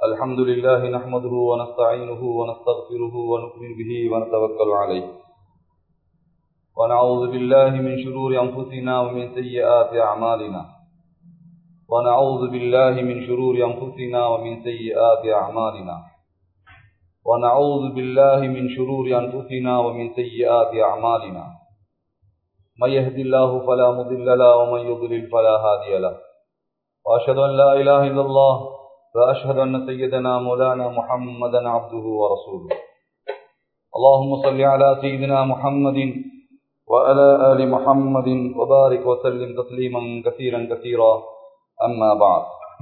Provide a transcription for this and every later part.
الحمد لله نحمده ونستعينه ونستغفره ونؤمن به ونتوكل عليه ونعوذ بالله من شرور أنفسنا ومن سيئات أعمالنا ونعوذ بالله من شرور أنفسنا ومن سيئات أعمالنا ونعوذ بالله من شرور أنفسنا ومن سيئات أعمالنا من يهد الله فلا مضل له ومن يضلل فلا هادي له وأشهد أن لا إله إلا الله وأشهد أن سيدنا مولانا محمدا عبده ورسوله اللهم صل على سيدنا محمد وعلى آل محمد وبارك وسلم تسليما كثيرا كثيرا أما بعد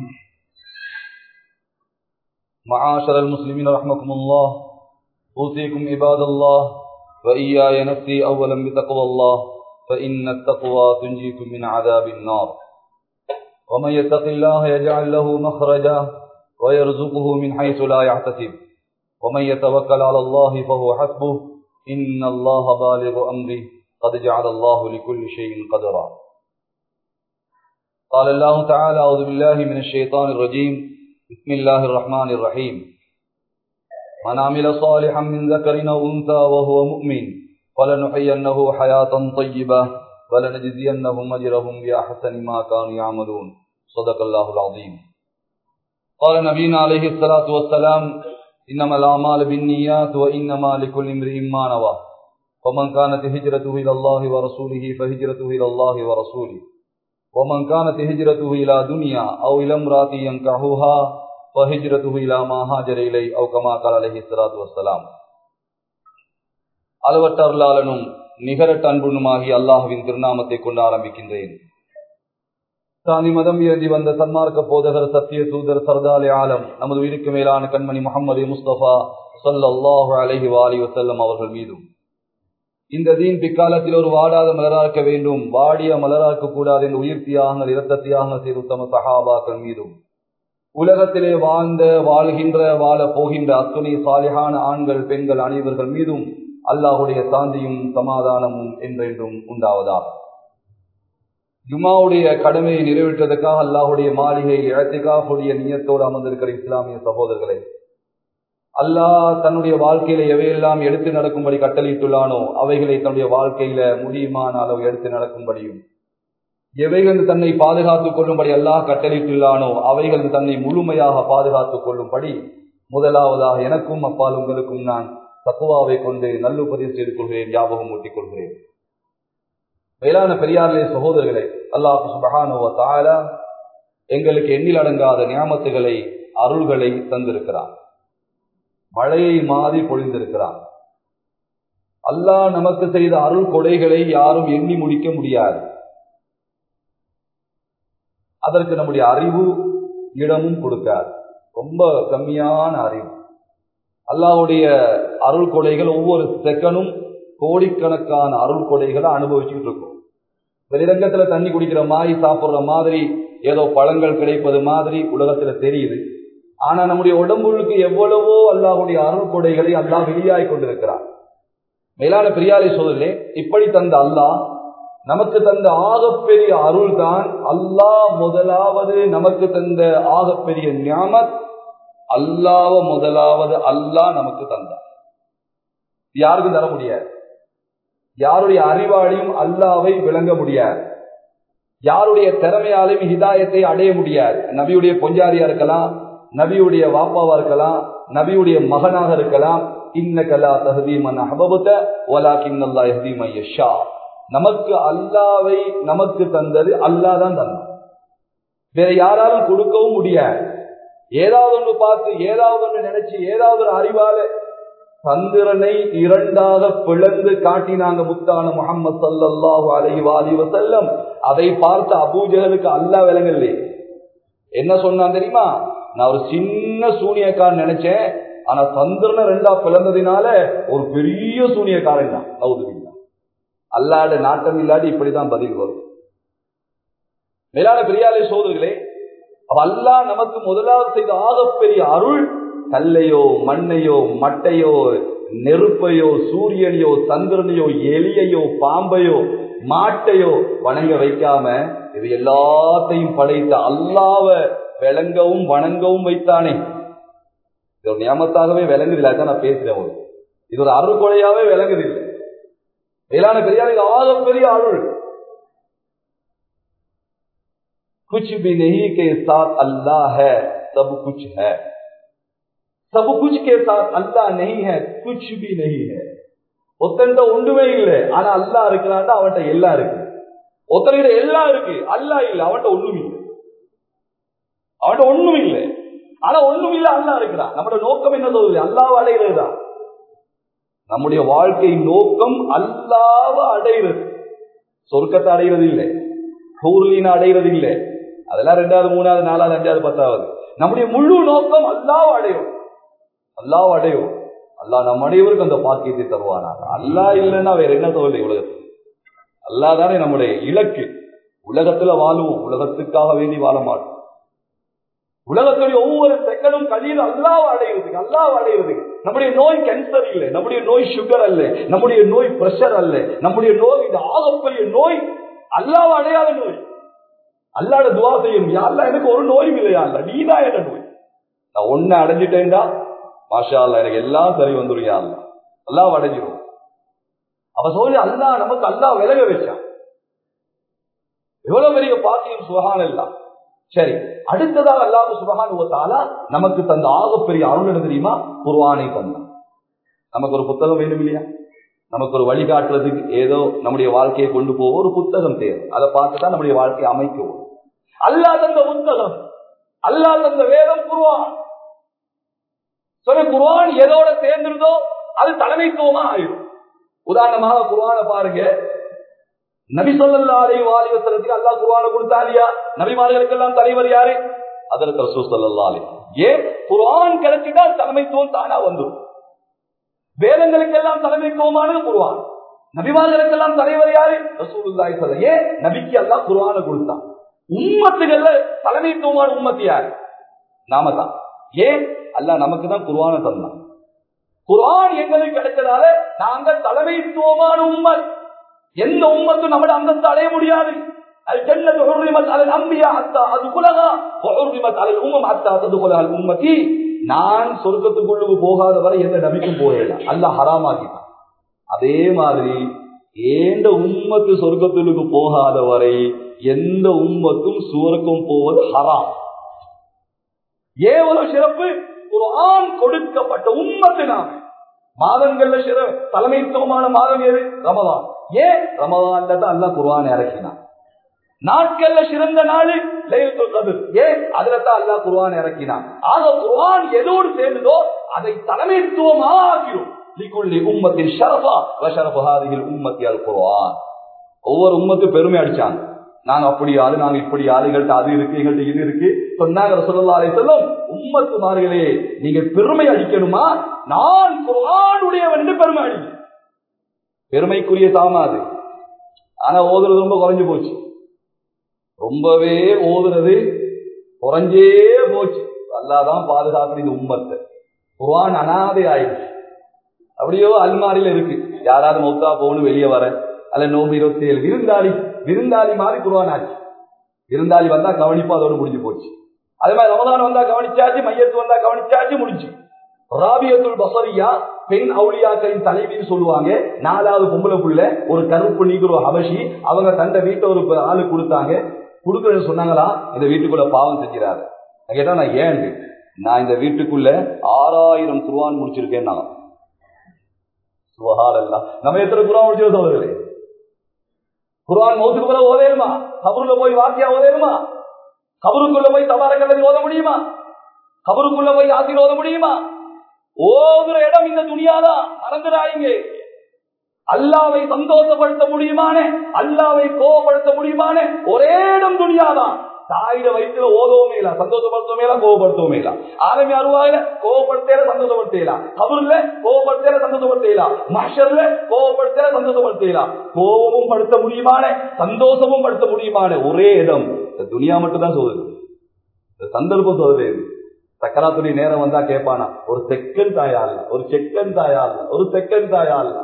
معاشر المسلمين رحمكم الله أوصيكم عباد الله وإياي نفسي أولا بتقوى الله فإن التقوى تنجيكم من عذاب النار ومن يتق الله يجعل له مخرجا ويرزقه من حيث لا يحتسب ومن يتوكل على الله فهو حسبه إن الله بالغ أمره قد جعل الله لكل شيء قدرا قال الله تعالى أعوذ بالله من الشيطان الرجيم بسم الله الرحمن الرحيم من عمل صالحا من ذكر أو أنثى وهو مؤمن فلنحيينه حياة طيبة ولنجزينهم أجرهم بأحسن ما كانوا يعملون صدق الله العظيم قال نبينا عليه الصلاة والسلام إنما الأعمال بالنيات وإنما لكل امرئ ما نوى ومن كانت هجرته إلى الله ورسوله فهجرته إلى الله ورسوله ومن كانت هجرته إلى دنيا أو إلى امرأة ينكحها فهجرته إلى ما هاجر إليه أو كما قال عليه الصلاة والسلام அளவற்ற அருளாளனும் நிகரட்ட அன்புனுமாகி அல்லாஹுவின் திருநாமத்தை கொண்டு ஆரம்பிக்கின்றேன் சாந்தி மதம் ஏந்தி வந்த சன்மார்க்க போதகர் சத்திய தூதர் சர்தாலே ஆலம் நமது உயிருக்கு மேலான கண்மணி முகமது முஸ்தபா சொல்லல்லாஹு அலஹி வாலி வசல்லம் அவர்கள் மீதும் இந்த தீன் பிக்காலத்தில் ஒரு வாடாத மலராக்க வேண்டும் வாடிய மலராக்க கூடாது என்று உயிர் தியாகங்கள் இரத்த தியாகங்கள் செய்து உத்தம சஹாபாக்கள் மீதும் உலகத்திலே வாழ்ந்த வாழ்கின்ற வாழ போகின்ற அத்துணை சாலிகான ஆண்கள் பெண்கள் அனைவர்கள் மீதும் அல்லாஹுடைய சாந்தியும் சமாதானமும் என்றென்றும் உண்டாவதாக ஜுமாவுடைய கடமையை நிறைவேற்றுவதற்காக அல்லாஹுடைய மாளிகை இழத்திகாவுடைய நியத்தோடு அமர்ந்திருக்கிற இஸ்லாமிய சகோதரர்களே அல்லாஹ் தன்னுடைய வாழ்க்கையில எவையெல்லாம் எடுத்து நடக்கும்படி கட்டளையிட்டுள்ளானோ அவைகளை தன்னுடைய வாழ்க்கையில முடியுமான அளவு எடுத்து நடக்கும்படியும் எவைகள் தன்னை பாதுகாத்துக் கொள்ளும்படி அல்லாஹ் கட்டளையிட்டுள்ளானோ அவைகள் தன்னை முழுமையாக பாதுகாத்துக் கொள்ளும்படி முதலாவதாக எனக்கும் அப்பால் உங்களுக்கும் நான் தக்குவாவை கொண்டு நல்லுபதிவு செய்து கொள்கிறேன் ஞாபகம் ஊட்டிக் கொள்கிறேன் மேலான பெரியார்களே சகோதரர்களே அல்லாஹு சுபகானுவ தாலா எங்களுக்கு எண்ணில் அடங்காத ஞாபகத்துகளை அருள்களை தந்திருக்கிறார் மழையை மாறி பொழிந்திருக்கிறார் அல்லாஹ் நமக்கு செய்த அருள் கொடைகளை யாரும் எண்ணி முடிக்க முடியாது அதற்கு நம்முடைய அறிவு இடமும் கொடுக்காது ரொம்ப கம்மியான அறிவு அல்லாவுடைய அருள் கொடைகள் ஒவ்வொரு செகண்டும் கோடிக்கணக்கான அருள் கொடைகளை அனுபவிச்சுட்டு இருக்கும் வெளிரங்கத்துல தண்ணி குடிக்கிற மாதிரி சாப்பிடுற மாதிரி ஏதோ பழங்கள் கிடைப்பது மாதிரி உலகத்துல தெரியுது ஆனா நம்முடைய உடம்புக்கு எவ்வளவோ அல்லாஹுடைய அருள் கொடைகளை அல்லாஹ் வெளியாகி கொண்டிருக்கிறார் மேலான பிரியாலை சோதரிலே இப்படி தந்த அல்லாஹ் நமக்கு தந்த ஆகப்பெரிய அருள் தான் அல்லாஹ் முதலாவது நமக்கு தந்த ஆகப்பெரிய ஞாமத் அல்லாவ முதலாவது அல்லாஹ் நமக்கு தந்தார் யாருக்கும் தர முடியாது யாருடைய அறிவாளியும் அல்லாவை விளங்க முடியாது யாருடைய திறமையாலையும் ஹிதாயத்தை அடைய முடியாது நபியுடைய பொஞ்சாரியா இருக்கலாம் நபியுடைய வாப்பாவா இருக்கலாம் நபியுடைய மகனாக இருக்கலாம் இன்னகலா தஹதீமன் அஹபபுத ஒலா கிண்ணல்லா யஹ்தீமையஷா நமக்கு அல்லாவை நமக்கு தந்தது அல்லாஹ் தான் தந்தான் வேற யாராலும் கொடுக்கவும் முடியாது ஏதாவது ஒன்று பார்த்து ஏதாவது ஒன்று நினைச்சு ஏதாவது ஒரு அறிவால சந்திரனை இரண்டாக பிளந்து காட்டினாங்க முத்தான முகமது சல்லாஹூ அலஹி வாலி வசல்லம் அதை பார்த்த அபூஜகலுக்கு அல்லா விலங்கல்லே என்ன சொன்னான் தெரியுமா நான் ஒரு சின்ன சூனியக்காரன் நினைச்சேன் ஆனா சந்திரனை ரெண்டா பிளந்ததினால ஒரு பெரிய சூனியக்காரன் தான் நவுதுவில்லா அல்லாட நாட்டம் இல்லாடி இப்படிதான் பதில் வரும் மேலான பெரியாலே சோதர்களே அல்லா நமக்கு முதலாவது செய்த ஆகப்பெரிய அருள் கல்லையோ மண்ணையோ மட்டையோ நெருப்பையோ சூரியனையோ சந்திரனையோ எலியையோ பாம்பையோ மாட்டையோ வணங்க வைக்காம இது எல்லாத்தையும் படைத்த அல்லாவ விளங்கவும் வணங்கவும் வைத்தானே இது ஒரு நியமத்தாகவே விளங்குது இல்லாதான் நான் பேசுறேன் ஒரு இது ஒரு அருள்கொலையாவே விளங்குது இல்லை மேலான பெரியார் இது ஆகப்பெரிய அருள் कुछ भी नहीं के साथ अल्लाह है सब कुछ है सब कुछ के साथ अल्लाह नहीं है कुछ भी नहीं है ஒத்தன்ட்ட ஒன்றுமே இல்லை ஆனா அல்லா இருக்கிறான்டா அவன்கிட்ட எல்லாம் இருக்கு ஒத்தனிட எல்லாம் இருக்கு அல்லா இல்ல அவன்கிட்ட ஒண்ணும் இல்லை அவன்கிட்ட ஒண்ணும் இல்லை ஆனா ஒண்ணும் இல்ல அல்லா இருக்கிறான் நம்மளோட நோக்கம் என்ன சொல்லுது அல்லாவை அடைகிறதுதான் நம்முடைய வாழ்க்கை நோக்கம் அல்லாவ அடைகிறது சொர்க்கத்தை அடைகிறது இல்லை ஹூர்லீன அடைகிறது இல்லை அதெல்லாம் ரெண்டாவது மூணாவது நாலாவது அஞ்சாவது பத்தாவது நம்முடைய முழு நோக்கம் அல்லாவ அடையும் அல்லாவ அடையும் அல்லா நம் அனைவருக்கு அந்த பாக்கியத்தை தருவானாக அல்லா இல்லைன்னா வேற என்ன சொல்லலை உலகத்தில் அல்லா தானே நம்முடைய இலக்கு உலகத்துல வாழுவோம் உலகத்துக்காக வேண்டி வாழ மாட்டோம் உலகத்துடைய ஒவ்வொரு செகண்டும் கழியில் அல்லாவ அடைகிறதுக்கு அல்லாவ அடைகிறதுக்கு நம்முடைய நோய் கேன்சர் இல்லை நம்முடைய நோய் சுகர் அல்ல நம்முடைய நோய் பிரஷர் அல்ல நம்முடைய நோய் இது ஆகப்பெரிய நோய் அல்லாவ அடையாத நோய் அல்லாட துவா செய்யணும் யாருல எனக்கு ஒரு நோயும் இல்லையா இல்ல நீதான் என்ன நோய் நான் ஒன்னு அடைஞ்சிட்டேன்டா மாஷா அல்ல எனக்கு எல்லாம் சரி வந்துடும் யா அல்லா எல்லாம் அடைஞ்சிரும் அவ சொல்லி அல்லா நமக்கு அல்லா விலக வச்சான் எவ்வளவு பெரிய பாக்கியம் சுகான் எல்லாம் சரி அடுத்ததாக அல்லாஹ் சுபகானுவத்தாலா நமக்கு தந்த ஆகப்பெரிய அருள் என்ன தெரியுமா குர்வானை தந்தான் நமக்கு ஒரு புத்தகம் வேணும் இல்லையா நமக்கு ஒரு வழிகாட்டுறதுக்கு ஏதோ நம்முடைய வாழ்க்கையை கொண்டு போக ஒரு புத்தகம் தேவை அதை பார்த்து தான் நம்முடைய வாழ்க்கையை அமைக்கவும் அல்லா தந்த புத்தகம் அல்லா தந்த வேதம் குருவான் சொல்ல குர்ஆன் எதோட சேர்ந்துருதோ அது தலைமைத்துவமா ஆயிடும் உதாரணமாக குர்ஆனை பாருங்க நபி சொல்லல்லா அலை வாலிவசனத்துக்கு அல்லாஹ் குர்ஆனை கொடுத்தா இல்லையா நபிமார்களுக்கெல்லாம் தலைவர் யாரு அதற்கு ரசூ சல்லா அலை ஏன் குர்ஆன் கிடைச்சிட்டால் தலைமைத்துவம் தானா வந்துடும் வேதங்களுக்கெல்லாம் தலைமைத்துவமானது குர்ஆன் நபிமார்களுக்கெல்லாம் தலைவர் யாரு ரசூலுல்லாஹி சொல்ல ஏன் நபிக்கு அல்லாஹ் குர்ஆனை கொடுத்தான் உம்மத்துகள்ல தலைமைத்துவமான உம்மத்து யாரு நாம தான் ஏன் அல்லாஹ் நமக்கு தான் குர்ஆனை தந்தான் குர்ஆன் எங்களுக்கு கிடைச்சதால நாங்கள் தலைமைத்துவமான உம்மத் எந்த உம்மத்தும் நம்மட அந்தஸ்து அடைய முடியாது الجنة حرمت على الأنبياء حتى أدخلها وحرمت على الأمم حتى تدخلها الأمتي நான் சொர்க்கத்துக்குள்ளுக்கு போகாத வரை எந்த நபிக்கும் போயிடலாம் அல்ல ஹராமாக்கிட்டான் அதே மாதிரி ஏண்ட உம்மத்து சொர்க்கத்துக்கு போகாத வரை எந்த உம்மத்தும் சுவர்க்கம் போவது ஹராம் ஏவல சிறப்பு ஒரு ஆண் கொடுக்கப்பட்ட உம்மத்து நாம மாதங்கள்ல சிற தலைமைத்துவமான மாதம் எது ரமதான் ஏன் ரமதான்ல தான் அல்ல குர்ஆன் இறக்கினான் நாட்கள்ல சிறந்த நாள் லைலத்துல் கத்ர் ஏன் அதுல தான் அல்லாஹ் குர்ஆன் இறக்கினான் ஆக குர்ஆன் எதோடு சேர்ந்ததோ அதை தலைமைத்துவமாக ஆக்கிறோம் லிகுல்லி உம்மத்தின் ஷரஃபா வ ஷரஃபு ஹாதிஹில் உம்மத்தி அல் குர்ஆன் ஒவ்வொரு உம்மத்து பெருமை அடிச்சாங்க நாங்க அப்படி ஆளு நாங்க இப்படி ஆளு எங்கள்கிட்ட அது இருக்கு எங்கள்கிட்ட இது இருக்கு சொன்னாங்க ரசூலுல்லாஹி அலைஹி வஸல்லம் உம்மத்து மார்களே நீங்க பெருமை அடிக்கணுமா நான் குர்ஆனுடையவன் என்று பெருமை அடிங்க பெருமைக்குரிய தாமாது ஆனா ஓதுறது ரொம்ப குறைஞ்சு போச்சு ரொம்பவே ஓதுறது குறைஞ்சே போச்சு அல்லாதான் பாதுகாக்கிற இந்த உம்மத்தை குர்ஆன் அனாதை ஆயிடுச்சு அப்படியோ அல்மாரில இருக்கு யாராவது மௌத்தா போகணும் வெளியே வர அல்ல நோம்பு இருபத்தி ஏழு விருந்தாளி விருந்தாளி மாதிரி குருவான் ஆச்சு விருந்தாளி வந்தா கவனிப்பு அதோடு முடிஞ்சு போச்சு அதே மாதிரி ரமதான் வந்தா கவனிச்சாச்சு மையத்து வந்தா கவனிச்சாச்சு முடிஞ்சு ராபியத்துல் பசரியா பெண் அவுளியாக்களின் தலைவின்னு சொல்லுவாங்க நாலாவது பொம்பளை புள்ள ஒரு கருப்பு நீக்குற ஹபஷி அவங்க தந்த வீட்டை ஒரு ஆளு கொடுத்தாங்க கொடுக்கறன்னு சொன்னாங்களா இந்த வீட்டுக்குள்ள பாவம் செஞ்சிடாரு நான் கேட்டா நான் ஏன் நான் இந்த வீட்டுக்குள்ள ஆறாயிரம் குருவான் முடிச்சிருக்கேன் நான் சுகாரல்லா நம்ம எத்தனை குரான் முடிச்சிருக்கோம் சோதரர்களே குரான் மௌத்துக்கு போல ஓதேருமா கபருல போய் வாக்கியா ஓதேருமா கபருக்குள்ள போய் தபாரக்கல்லதி ஓத முடியுமா கபருக்குள்ள போய் யாத்திரை ஓத முடியுமா ஓதுற இடம் இந்த துணியாதான் மறந்துடாயிங்க அல்லாவை சந்தோஷப்படுத்த முடியுமானே அல்லாவை கோவப்படுத்த கோபப்படுத்த ஒரே இடம் துணியாதான் தாயிட வயிற்றுல ஓதவுமே இல்ல சந்தோஷப்படுத்தவுமே இல்ல கோபப்படுத்தவுமே இல்ல ஆரம்பி அருவாயில கோபப்படுத்தல சந்தோஷப்படுத்தலாம் கபூர்ல கோபப்படுத்தல சந்தோஷப்படுத்தலாம் மஷர்ல கோபப்படுத்தல சந்தோஷப்படுத்தலாம் கோபமும் படுத்த முடியுமான சந்தோஷமும் படுத்த முடியுமான ஒரே இடம் இந்த துனியா மட்டும் தான் சொல்லுது இந்த சந்தர்ப்பம் சொல்லுது சக்கராத்துடைய நேரம் வந்தா கேட்பானா ஒரு செகண்ட் தாயா இல்ல ஒரு செகண்ட் தாயா இல்ல ஒரு செகண்ட் தாயா இல்ல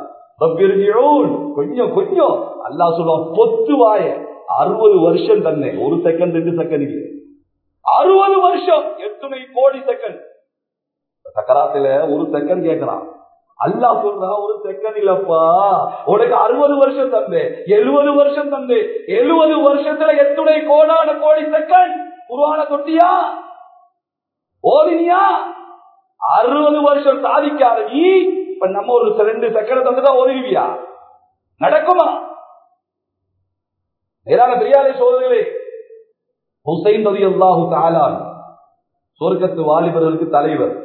கொஞ்சம் கொஞ்சம் அல்லா சொல்லுவான் பொத்து வாய அறுபது வருஷம் தன்னை ஒரு செகண்ட் ரெண்டு செகண்ட் இல்லை அறுபது வருஷம் எட்டுமை கோடி செகண்ட் சக்கராத்துல ஒரு செகண்ட் கேட்கிறான் அல்லாஹ் சொல்றான் ஒரு செகண்ட் இல்லப்பா உனக்கு அறுபது வருஷம் தந்து எழுபது வருஷம் தந்து எழுபது வருஷத்துல எத்துணை கோடான கோடி செகண்ட் குருவான தொட்டியா ஓதினியா அறுபது வருஷம் சாதிக்காத நீ இப்ப நம்ம ஒரு ரெண்டு செகண்ட் தந்துதான் ஓதிருவியா நடக்குமா நேரான பெரியாரை சோதர்களே ஹுசைன் ரதி அல்லாஹு தாலான் சொர்க்கத்து வாலிபர்களுக்கு தலைவர்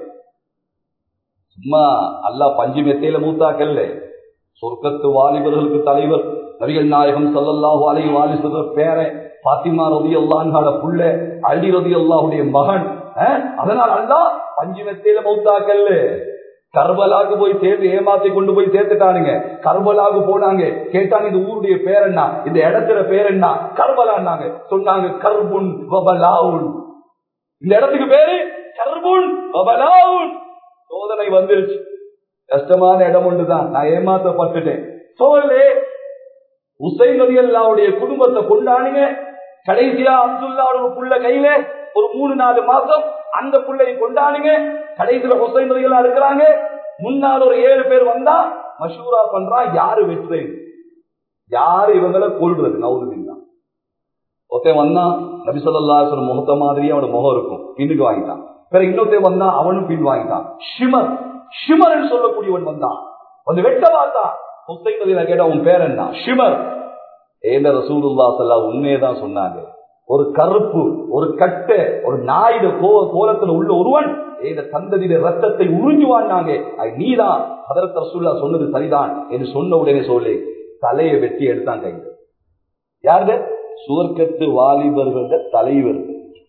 சும்மா அல்லாஹ் பஞ்சு மெத்தையில மூத்தாக்கல்ல சொர்க்கத்து வாலிபர்களுக்கு தலைவர் நபிகள் நாயகம் சல்லல்லாஹு அலை வாலிசுற பேர பாத்திமா ரதி அல்லாஹால புள்ள அலி ரதி அல்லாஹுடைய மகன் அஹ், அதனால் அல்லாஹ் பஞ்சு மெத்தையில மூத்தாக்கல்ல கர்பலாக்கு போய் சேர்த்து ஏமாத்தி கொண்டு போய் சேர்த்துட்டானுங்க கர்பலாக்கு போனாங்க கேட்டாங்க இந்த ஊருடைய பேர் என்ன இந்த இடத்துல பேர் என்ன கர்பலான்னாங்க சொன்னாங்க கர்புன் வபலாவுன் இந்த இடத்துக்கு பேரு கர்புன் வபலாவுன் சோதனை வந்துருச்சு கஷ்டமான இடம் ஒன்றுதான் நான் ஏமாத்தப்பட்டுட்டேன் சோழலே உசைன் நதி அல்லாவுடைய குடும்பத்தை கொண்டாடுங்க கடைசியா அப்துல்லாவோட புள்ள கையில ஒரு மூணு நாலு மாசம் அந்த புள்ளையை கொண்டாடுங்க கடைசியில ஹுசைன் நதி எல்லாம் இருக்கிறாங்க முன்னால் ஒரு ஏழு பேர் வந்தா மஷூரா பண்றா யாரு வெற்றி யாரு இவங்களை கொள்றது நவுதுமில்லா ஒருத்தன் வந்தான் நபி சொல்லா முகத்த மாதிரி அவனோட முகம் இருக்கும் பின்னுக்கு வாங்கிட்டான் வேற இன்னொருத்தன் வந்தான் அவனும் பின் வாங்கிட்டான் ஷிமர் ஷிமர் என்று சொல்லக்கூடியவன் வந்தான் வந்து வெட்ட பார்த்தா ஹுசைன் நதியில கேட்ட உன் பேர் என்ன ஷிமர் ஏந்த ரசூலுல்லா சல்லா உண்மையதான் சொன்னாங்க ஒரு கருப்பு ஒரு கட்டை ஒரு நாயுட கோ கோலத்துல உள்ள ஒருவன் இந்த சந்ததியில ரத்தத்தை உறிஞ்சுவான்னாங்க அது நீதான் அதற்கு ரசூல்லா சொன்னது சரிதான் என்று சொன்ன உடனே சொல்லி தலையை வெட்டி எடுத்தான் கையில் யாருங்க சுவர்க்கத்து வாலிபர்கள தலைவர்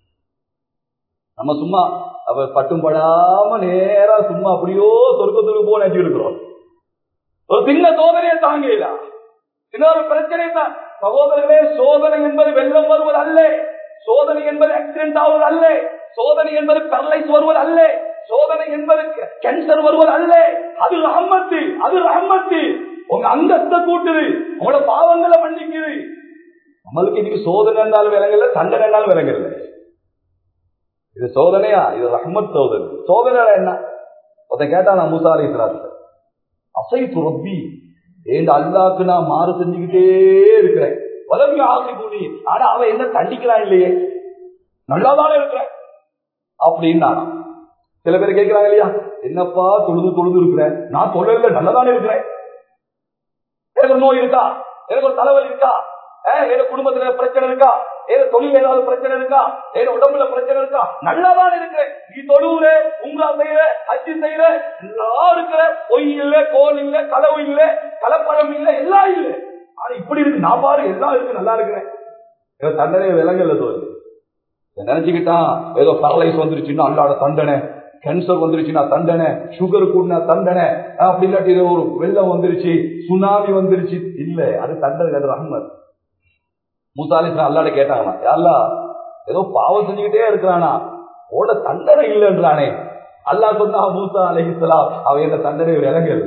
நம்ம சும்மா அவ பட்டும் படாம நேரா சும்மா அப்படியோ சொர்க்கத்துக்கு போன இருக்கிறோம் ஒரு சின்ன சோதனையை தாங்கல இன்னொரு பிரச்சனை தான் சகோதரர்களே சோதனை என்பது வெள்ளம் வருவது அல்ல சோதனை என்பது ஆக்சிடென்ட் ஆவது அல்ல சோதனை என்பது பெரலைஸ் வருவது அல்ல சோதனை என்பது கேன்சர் வருவது அல்ல அது ரஹமத்து அது ரஹமத்து உங்க அந்தஸ்தை கூட்டுது உங்களோட பாவங்களை மன்னிக்குது நம்மளுக்கு இன்னைக்கு சோதனை இருந்தாலும் விளங்கல தண்டனை இருந்தாலும் விளங்கல இது சோதனையா இது ரஹ்மத் சோதனை சோதனை என்ன ஒருத்தன் கேட்டா நான் மூசா அலி அசை துரப்பி ஏன் அல்லாக்கு நான் மாறு செஞ்சுக்கிட்டே இருக்கிறேன் உதவி ஆசை கூடி ஆனா அவன் என்ன தண்டிக்கிறான் இல்லையே நல்லாதானே இருக்கிறேன் அப்படின்னு நானா சில பேர் கேட்கிறாங்க இல்லையா என்னப்பா தொழுது தொழுது இருக்கிறேன் நான் தொழில நல்லதானே இருக்கிறேன் எனக்கு ஒரு நோய் இருக்கா எனக்கு ஒரு தலைவலி இருக்கா ஏதோ குடும்பத்துல பிரச்சனை இருக்கா ஏதோ தொழில் ஏதாவது பிரச்சனை இருக்கா ஏதோ உடம்புல பிரச்சனை இருக்கா நல்லாதான் இருக்கிறேன் நீ தொழுவுற உங்களா செய்யற அச்சு செய்யற எல்லாம் இருக்கிற பொய் இல்ல கோல் இல்ல களவு இல்ல கலப்பழம் இல்ல எல்லாம் இல்ல ஆனா இப்படி இருக்கு நான் பாரு எல்லாம் இருக்கு நல்லா இருக்கிறேன் ஏதோ தண்டனை விலங்கல்ல தோது நினைச்சுக்கிட்டான் ஏதோ பரலைஸ் வந்துருச்சுன்னா அல்லாட தண்டனை கேன்சர் வந்துருச்சுன்னா தண்டனை சுகர் கூடினா தண்டனை அப்படி இல்லாட்டி ஏதோ ஒரு வெள்ளம் வந்துருச்சு சுனாமி வந்துருச்சு இல்ல அது தண்டனை அது ரஹ்மத் மூசாலிஸ்லாம் அல்லாட கேட்டாங்களா யாரா ஏதோ பாவம் செஞ்சுக்கிட்டே இருக்கிறானா ஓட தண்டனை இல்லைன்றானே அல்லா சொன்னா மூசா அலிஸ்லாம் அவன் என்ன தண்டனை விலங்கல்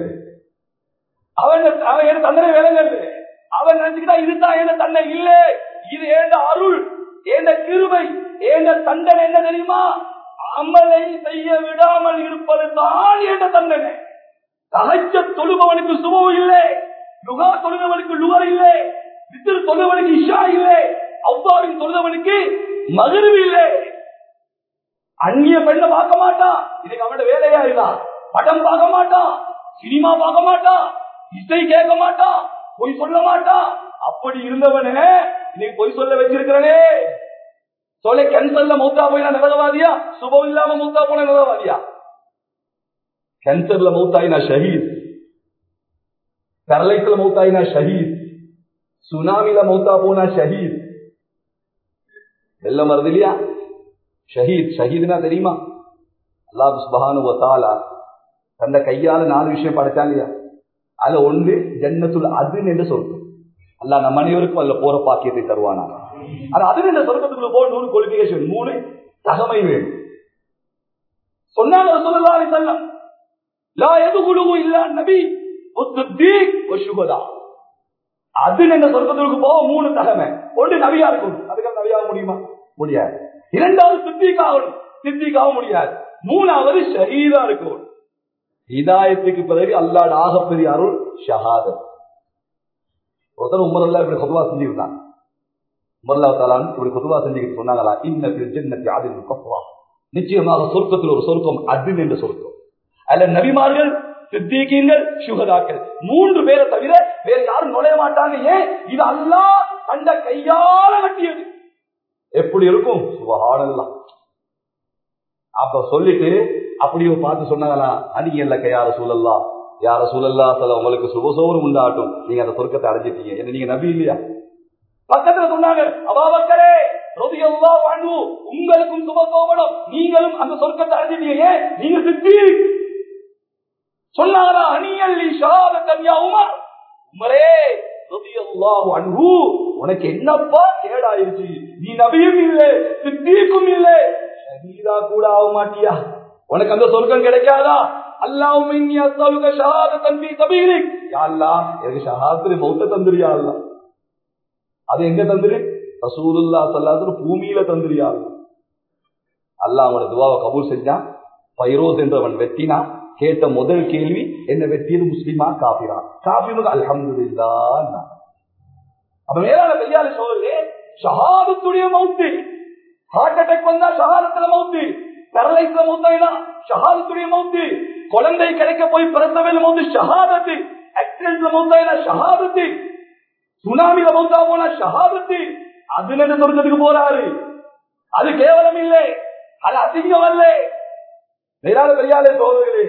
அவன் அவன் என்ன தண்டனை விலங்கல் அவன் நினைச்சுக்கிட்டா இதுதான் என்ன தண்டனை இல்ல இது ஏண்ட அருள் ஏண்ட கிருபை ஏண்ட தண்டனை என்ன தெரியுமா அமலை செய்ய விடாமல் இருப்பது தான் ஏண்ட தண்டனை தகச்ச தொழுபவனுக்கு சுபம் இல்லை லுகா தொழுபவனுக்கு லுகர் இல்லை வித்திரு தொழுவனுக்கு இஷா இல்லை அவ்வாவின் தொழுதவனுக்கு மகிழ்வு இல்லை அந்நிய பெண்ணை பார்க்க மாட்டான் இதுக்கு அவனோட வேலையா இருந்தான் படம் பார்க்க மாட்டான் சினிமா பார்க்க மாட்டான் இசை கேட்க மாட்டான் பொய் சொல்ல மாட்டான் அப்படி இருந்தவனே இன்னைக்கு பொய் சொல்ல வச்சிருக்கிறனே சொல்ல கேன்சர்ல மூத்தா போயினா நிலவாதியா சுபம் இல்லாம மூத்தா போன நிலவாதியா கேன்சர்ல மூத்தாயினா ஷஹீத் பெரலைஸ்ல மூத்தாயினா ஷஹீத் சுனாமில மௌத்தா போனா ஷஹீத் வெள்ளம் வருது இல்லையா ஷஹீத் ஷஹீத்னா தெரியுமா அல்லாஹ் சுபஹானு தாலா தந்த கையால நாலு விஷயம் படைச்சான் இல்லையா அதுல ஒன்று ஜன்னத்துல் அதுன் என்று சொர்க்கம் அல்ல நம்ம அனைவருக்கும் அதுல போற பாக்கியத்தை தருவானா அது அது என்ற சொர்க்கத்துக்குள்ள போக நூறு குவாலிபிகேஷன் மூணு தகமை வேணும் சொன்னாங்க சொல்லலாம் செல்லம் லா எது குழுவு இல்ல நபி சுகதா அது என்ற சொர்க்கத்திற்கு போக மூணு தகமை ஒன்று நபியா இருக்கும் அதுக்கு நபியாக முடியுமா முடியாது இரண்டாவது சித்திக்காகணும் சித்திக்காக முடியாது மூணாவது ஷஹீதா இருக்கணும் ஹிதாயத்துக்கு பிறகு அல்லாட ஆகப்பெரிய அருள் ஷஹாதத் ஒருத்தர் உமர் அல்லா இப்படி கொதுவா செஞ்சுக்கிட்டான் உமர்லா தாலான் இப்படி கொதுவா செஞ்சுக்கிட்டு சொன்னாங்களா இன்ன ஜென்னத்தி ஆதில் கப்புவா நிச்சயமாக சொர்க்கத்தில் ஒரு சொர்க்கம் அடில் என்ற சொர்க்கம் அல்ல நபிமார்கள் சித்திகீன்கள் சுகதாக்கள் மூன்று பேரை தவிர வேற யாரும் நுழைய மாட்டாங்க ஏன் இது அல்லா கண்ட கையால வெட்டியது எப்படி இருக்கும் சுபஹானல்லாம் அப்ப சொல்லிட்டு அப்படியோ பார்த்து சொன்னாங்களா அன்னைக்கு இல்ல யார சூழல்லா யார சூழல்லா சொல்ல உங்களுக்கு சுபசோரம் உண்டாட்டும் நீங்க அந்த சொர்க்கத்தை அடைஞ்சிட்டீங்க என்ன நீங்க நபி இல்லையா பக்கத்துல சொன்னாங்க அபாபக்கரே ரதியல்லா வாழ்வு உங்களுக்கும் சுபசோபனம் நீங்களும் அந்த சொர்க்கத்தை அடைஞ்சிட்டீங்க ஏன் நீங்க சித்தி சொன்னாரா அணியல்லி ஷாதத்தன்யா உமர் உமரே ரதியல்லாஹு அன்ஹு உனக்கு என்னப்பா கேடாயிருச்சு நீ நபியும் இல்லை சித்திக்கும் இல்லை ஷஹீதா கூட ஆக மாட்டியா உனக்கு அந்த சொர்க்கம் கிடைக்காதா அல்லாஹ் மின்னி அஸ்அலுக ஷஹாதத்தன் ஃபீ சபீலிக் யா அல்லாஹ் எனக்கு ஷஹாதத்துல மௌத்த தந்துரியா அல்லாஹ் அது எங்க தந்துரு ரசூலுல்லாஹ் ஸல்லல்லாஹு அலைஹி பூமியில தந்துரியா அல்லாஹ் அவன துவாவை கபூல் செஞ்சான் பைரோஸ் என்றவன் வெட்டினா கேட்ட முதல் கேள்வி என்ன வெட்டியது முஸ்லிமா காபிரா காபிருக்கு அல்ஹம்துலில்லா அப்ப மேலான பெரியால சொல்லுங்க ஷஹாதத்துடைய மௌத்து ஹார்ட் அட்டாக் வந்தா ஷஹாதத்துல மௌத்து பேரலைஸ்ல மௌத்தாயினா ஷஹாதத்துடைய மௌத்து குழந்தை கிடைக்க போய் பிரசவையில மௌத்து ஷஹாதத்து ஆக்சிடென்ட்ல மௌத்தாயினா ஷஹாதத்து சுனாமில மௌத்தா போனா ஷஹாதத்து அதுல இருந்து சொர்க்கத்துக்கு போறாரு அது கேவலம் இல்லை அது அதிகம் அல்ல மேலான பெரியாலே சோதர்களே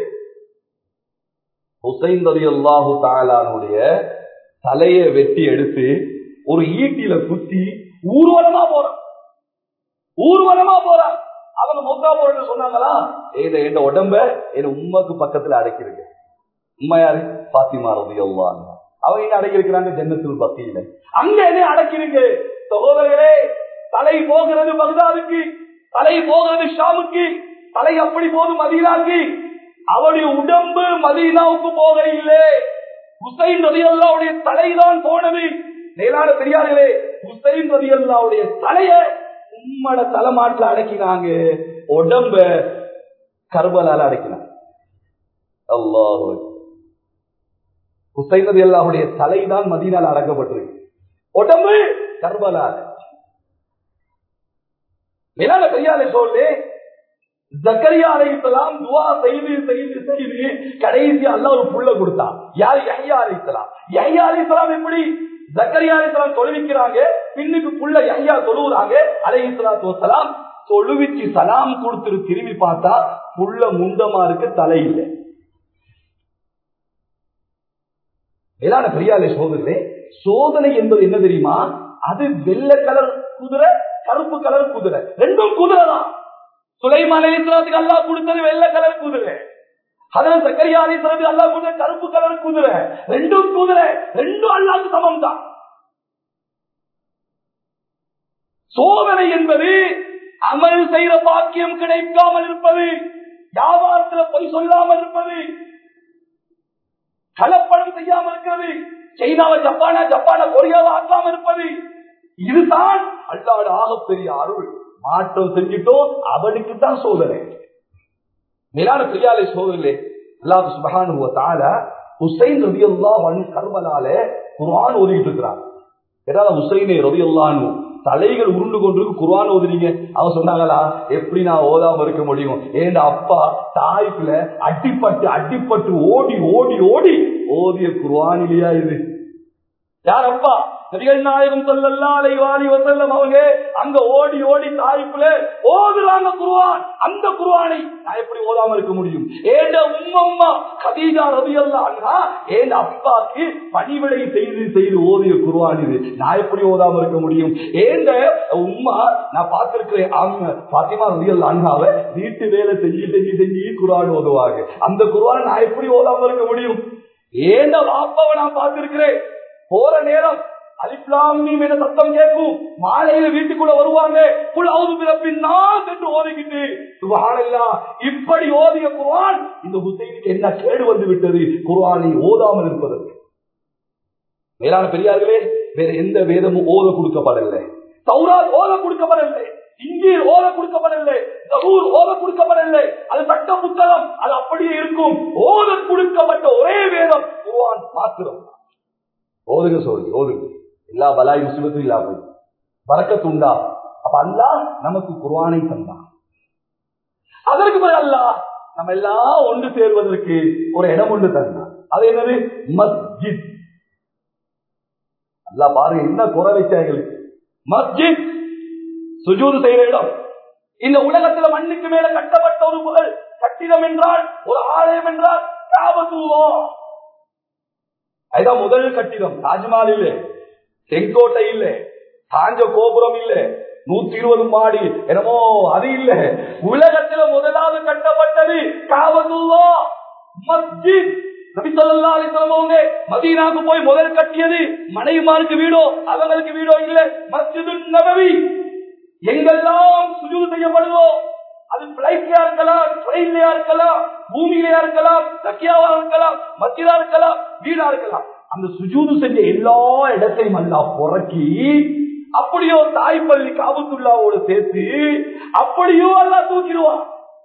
ஹுசைன் ரதி அல்லாஹு தாலானுடைய தலையை வெட்டி எடுத்து ஒரு ஈட்டில குத்தி ஊர்வலமா போறான் ஊர்வலமா போறான் அவங்க மொத்தா போறேன்னு சொன்னாங்களா ஏத என் உடம்ப என் உண்மைக்கு பக்கத்துல அடக்கிருக்கு உண்மை யாரு பாத்திமா ரதி அல்லான் அவங்க என்ன அடக்கிருக்கிறாங்க ஜன்னத்தில் பக்தியில அங்க என்ன அடக்கிருங்க சகோதரர்களே தலை போகிறது பகதாதுக்கு தலை போகிறது ஷாமுக்கு தலை அப்படி போதும் மதீனாக்கு அவருடைய உடம்பு மதீனாவுக்கு போக இல்லை ஹுசைன் ரதி அல்லாவுடைய தலைதான் போனது மேலான பெரியார்களே ஹுசைன் ரதி அல்லாவுடைய தலைய உம்மட தலைமாட்டில் அடக்கினாங்க உடம்ப கர்பலால அடக்கினாங்க அல்லாஹ் ஹுசைன் ரதி அல்லாவுடைய தலைதான் மதீனால அடக்கப்பட்டிருக்கு உடம்பு கர்பலால மேலான பெரியாரை சொல்லு ஜக்கரியா அலைத்தலாம் துவா செய்து செய்து செய்து கடைசி அல்ல ஒரு புள்ள கொடுத்தான் யார் யஹ்யா அலைத்தலாம் யஹ்யா அலைத்தலாம் எப்படி ஜக்கரியா அலைத்தலாம் தொழுவிக்கிறாங்க பின்னுக்கு புள்ள யஹ்யா தொழுவுறாங்க அலைத்தலாத்து வசலாம் தொழுவிச்சு சலாம் கொடுத்துரு திரும்பி பார்த்தா புள்ள முண்டமா இருக்கு தலை இல்லை மேலான பெரியாலே சோதனை சோதனை என்பது என்ன தெரியுமா அது வெள்ளை கலர் குதிரை கருப்பு கலர் குதிரை ரெண்டும் குதிரை தான் சுலைமான் அலிஸ்லாத்துக்கு அல்லா கொடுத்தது வெள்ளை கலர் குதிரை அதான் சக்கரியா அலிஸ்லாத்துக்கு அல்லா கொடுத்தது கருப்பு கலர் குதிரை ரெண்டும் குதிரை ரெண்டும் அல்லாக்கு சமம் தான் சோதனை என்பது அமல் செய்யற பாக்கியம் கிடைக்காமல் இருப்பது வியாபாரத்தில் பொய் சொல்லாமல் இருப்பது கலப்படம் செய்யாமல் இருக்கிறது சைனாவை ஜப்பானா ஜப்பான கொரியாவை ஆக்காம இருப்பது இதுதான் அல்லாட ஆகப்பெரிய அருள் மாற்றம் செஞ்சிட்டோம் அவனுக்கு தான் சோதனை மேலான பிரியாலை சோதனை அல்லாஹ் சுபஹானு தால ஹுசைன் ரவி அல்லா கர்மலால குர்ஆன் ஓதிட்டு இருக்கிறான் ஏதாவது ஹுசைனை ரவி அல்லானு தலைகள் உருண்டு கொண்டு குர்ஆன் ஓதுறீங்க அவன் சொன்னாங்களா எப்படி நான் ஓதாம இருக்க முடியும் ஏன் அப்பா தாய்க்குல அடிப்பட்டு அடிப்பட்டு ஓடி ஓடி ஓடி ஓதிய குர்ஆனிலையா இது யார் அப்பா நபிகள் நாயகம் சொல்லலாம் அலைவாரி வசல்லம் அவங்க அங்க ஓடி ஓடி தாய்ப்புல ஓதுறாங்க குருவான் அந்த குருவானை நான் எப்படி ஓதாம இருக்க முடியும் ஏண்ட உம்மம்மா கதீஜா ரவி அல்லா ஏண்ட அப்பாக்கு பணிவிடை செய்து செய்து ஓதிய குருவான் இது நான் எப்படி ஓதாம இருக்க முடியும் ஏண்ட உம்மா நான் பார்த்திருக்கிறேன் அவங்க பாத்திமா ரவி அல்லாவை வீட்டு வேலை செஞ்சு செஞ்சு செஞ்சு குருவான் ஓதுவாங்க அந்த குருவான் நான் எப்படி ஓதாம இருக்க முடியும் ஏண்ட வாப்பாவை நான் பார்த்திருக்கிறேன் போற நேரம் அலிப்லாமீம் என்ற சத்தம் கேட்கும் மாலையில வீட்டுக்குள்ள வருவாங்க புலாவது பிறப்பின்னா என்று ஓதிக்கிட்டு சுபஹானல்லா இப்படி ஓதிய குர்ஆன் இந்த ஹுசைனுக்கு என்ன கேடு வந்து விட்டது குர்ஆனை ஓதாமல் இருப்பதற்கு மேலான பெரியார்களே வேற எந்த வேதமும் ஓத கொடுக்கப்படவில்லை சௌராத் ஓத கொடுக்கப்படவில்லை இங்கே ஓத கொடுக்கப்படவில்லை ஊர் ஓத கொடுக்கப்படவில்லை அது சட்ட புத்தகம் அது அப்படியே இருக்கும் ஓத கொடுக்கப்பட்ட ஒரே வேதம் குர்ஆன் மாத்திரம் ஓதுங்க சொல்லி ஓதுங்க எல்லா பலாய் முஸ்லிமத்தும் இல்லாம பறக்கத்துண்டா அப்ப அல்லாஹ் நமக்கு குர்ஆனை தந்தான் அதற்கு பிறகு அல்லாஹ் நம்ம எல்லாம் ஒன்று சேர்வதற்கு ஒரு இடம் ஒன்று தந்தான் அது என்னது மஸ்ஜித் அல்லாஹ் பாருங்க என்ன குறை வச்சாங்களுக்கு மஸ்ஜித் சுஜூது செய்யற இடம் இந்த உலகத்துல மண்ணுக்கு மேல கட்டப்பட்ட ஒரு புகழ் கட்டிடம் என்றால் ஒரு ஆலயம் என்றால் காபத்துவோ அதுதான் முதல் கட்டிடம் தாஜ்மஹால் இல்ல செங்கோட்டை இல்ல காஞ்ச கோபுரம் இல்ல நூத்தி இருபது மாடி என்னமோ அது இல்ல உலகத்துல முதலாவது கட்டப்பட்டது காபத்துவோ மஸ்ஜித் நபி ஸல்லல்லாஹு அலைஹி வஸல்லம் அவங்க மதீனாக்கு போய் முதல் கட்டியது மனைவிமாருக்கு வீடோ அவங்களுக்கு வீடோ இல்ல மஸ்ஜிதுன் நபவி எங்கெல்லாம் சுஜூது செய்யப்படுதோ அது பிளைட்லயா இருக்கலாம் ட்ரெயின்லயா இருக்கலாம் பூமியிலயா இருக்கலாம் தக்கியாவா இருக்கலாம் மத்தியா இருக்கலாம் வீடா இருக்கலாம் அந்த சுஜூது செஞ்ச எல்லா இடத்தையும் அல்லா புறக்கி அப்படியோ தாய்ப்பள்ளி காபத்துள்ளாவோட சேர்த்து அப்படியோ எல்லாம் தூக்கிடுவான்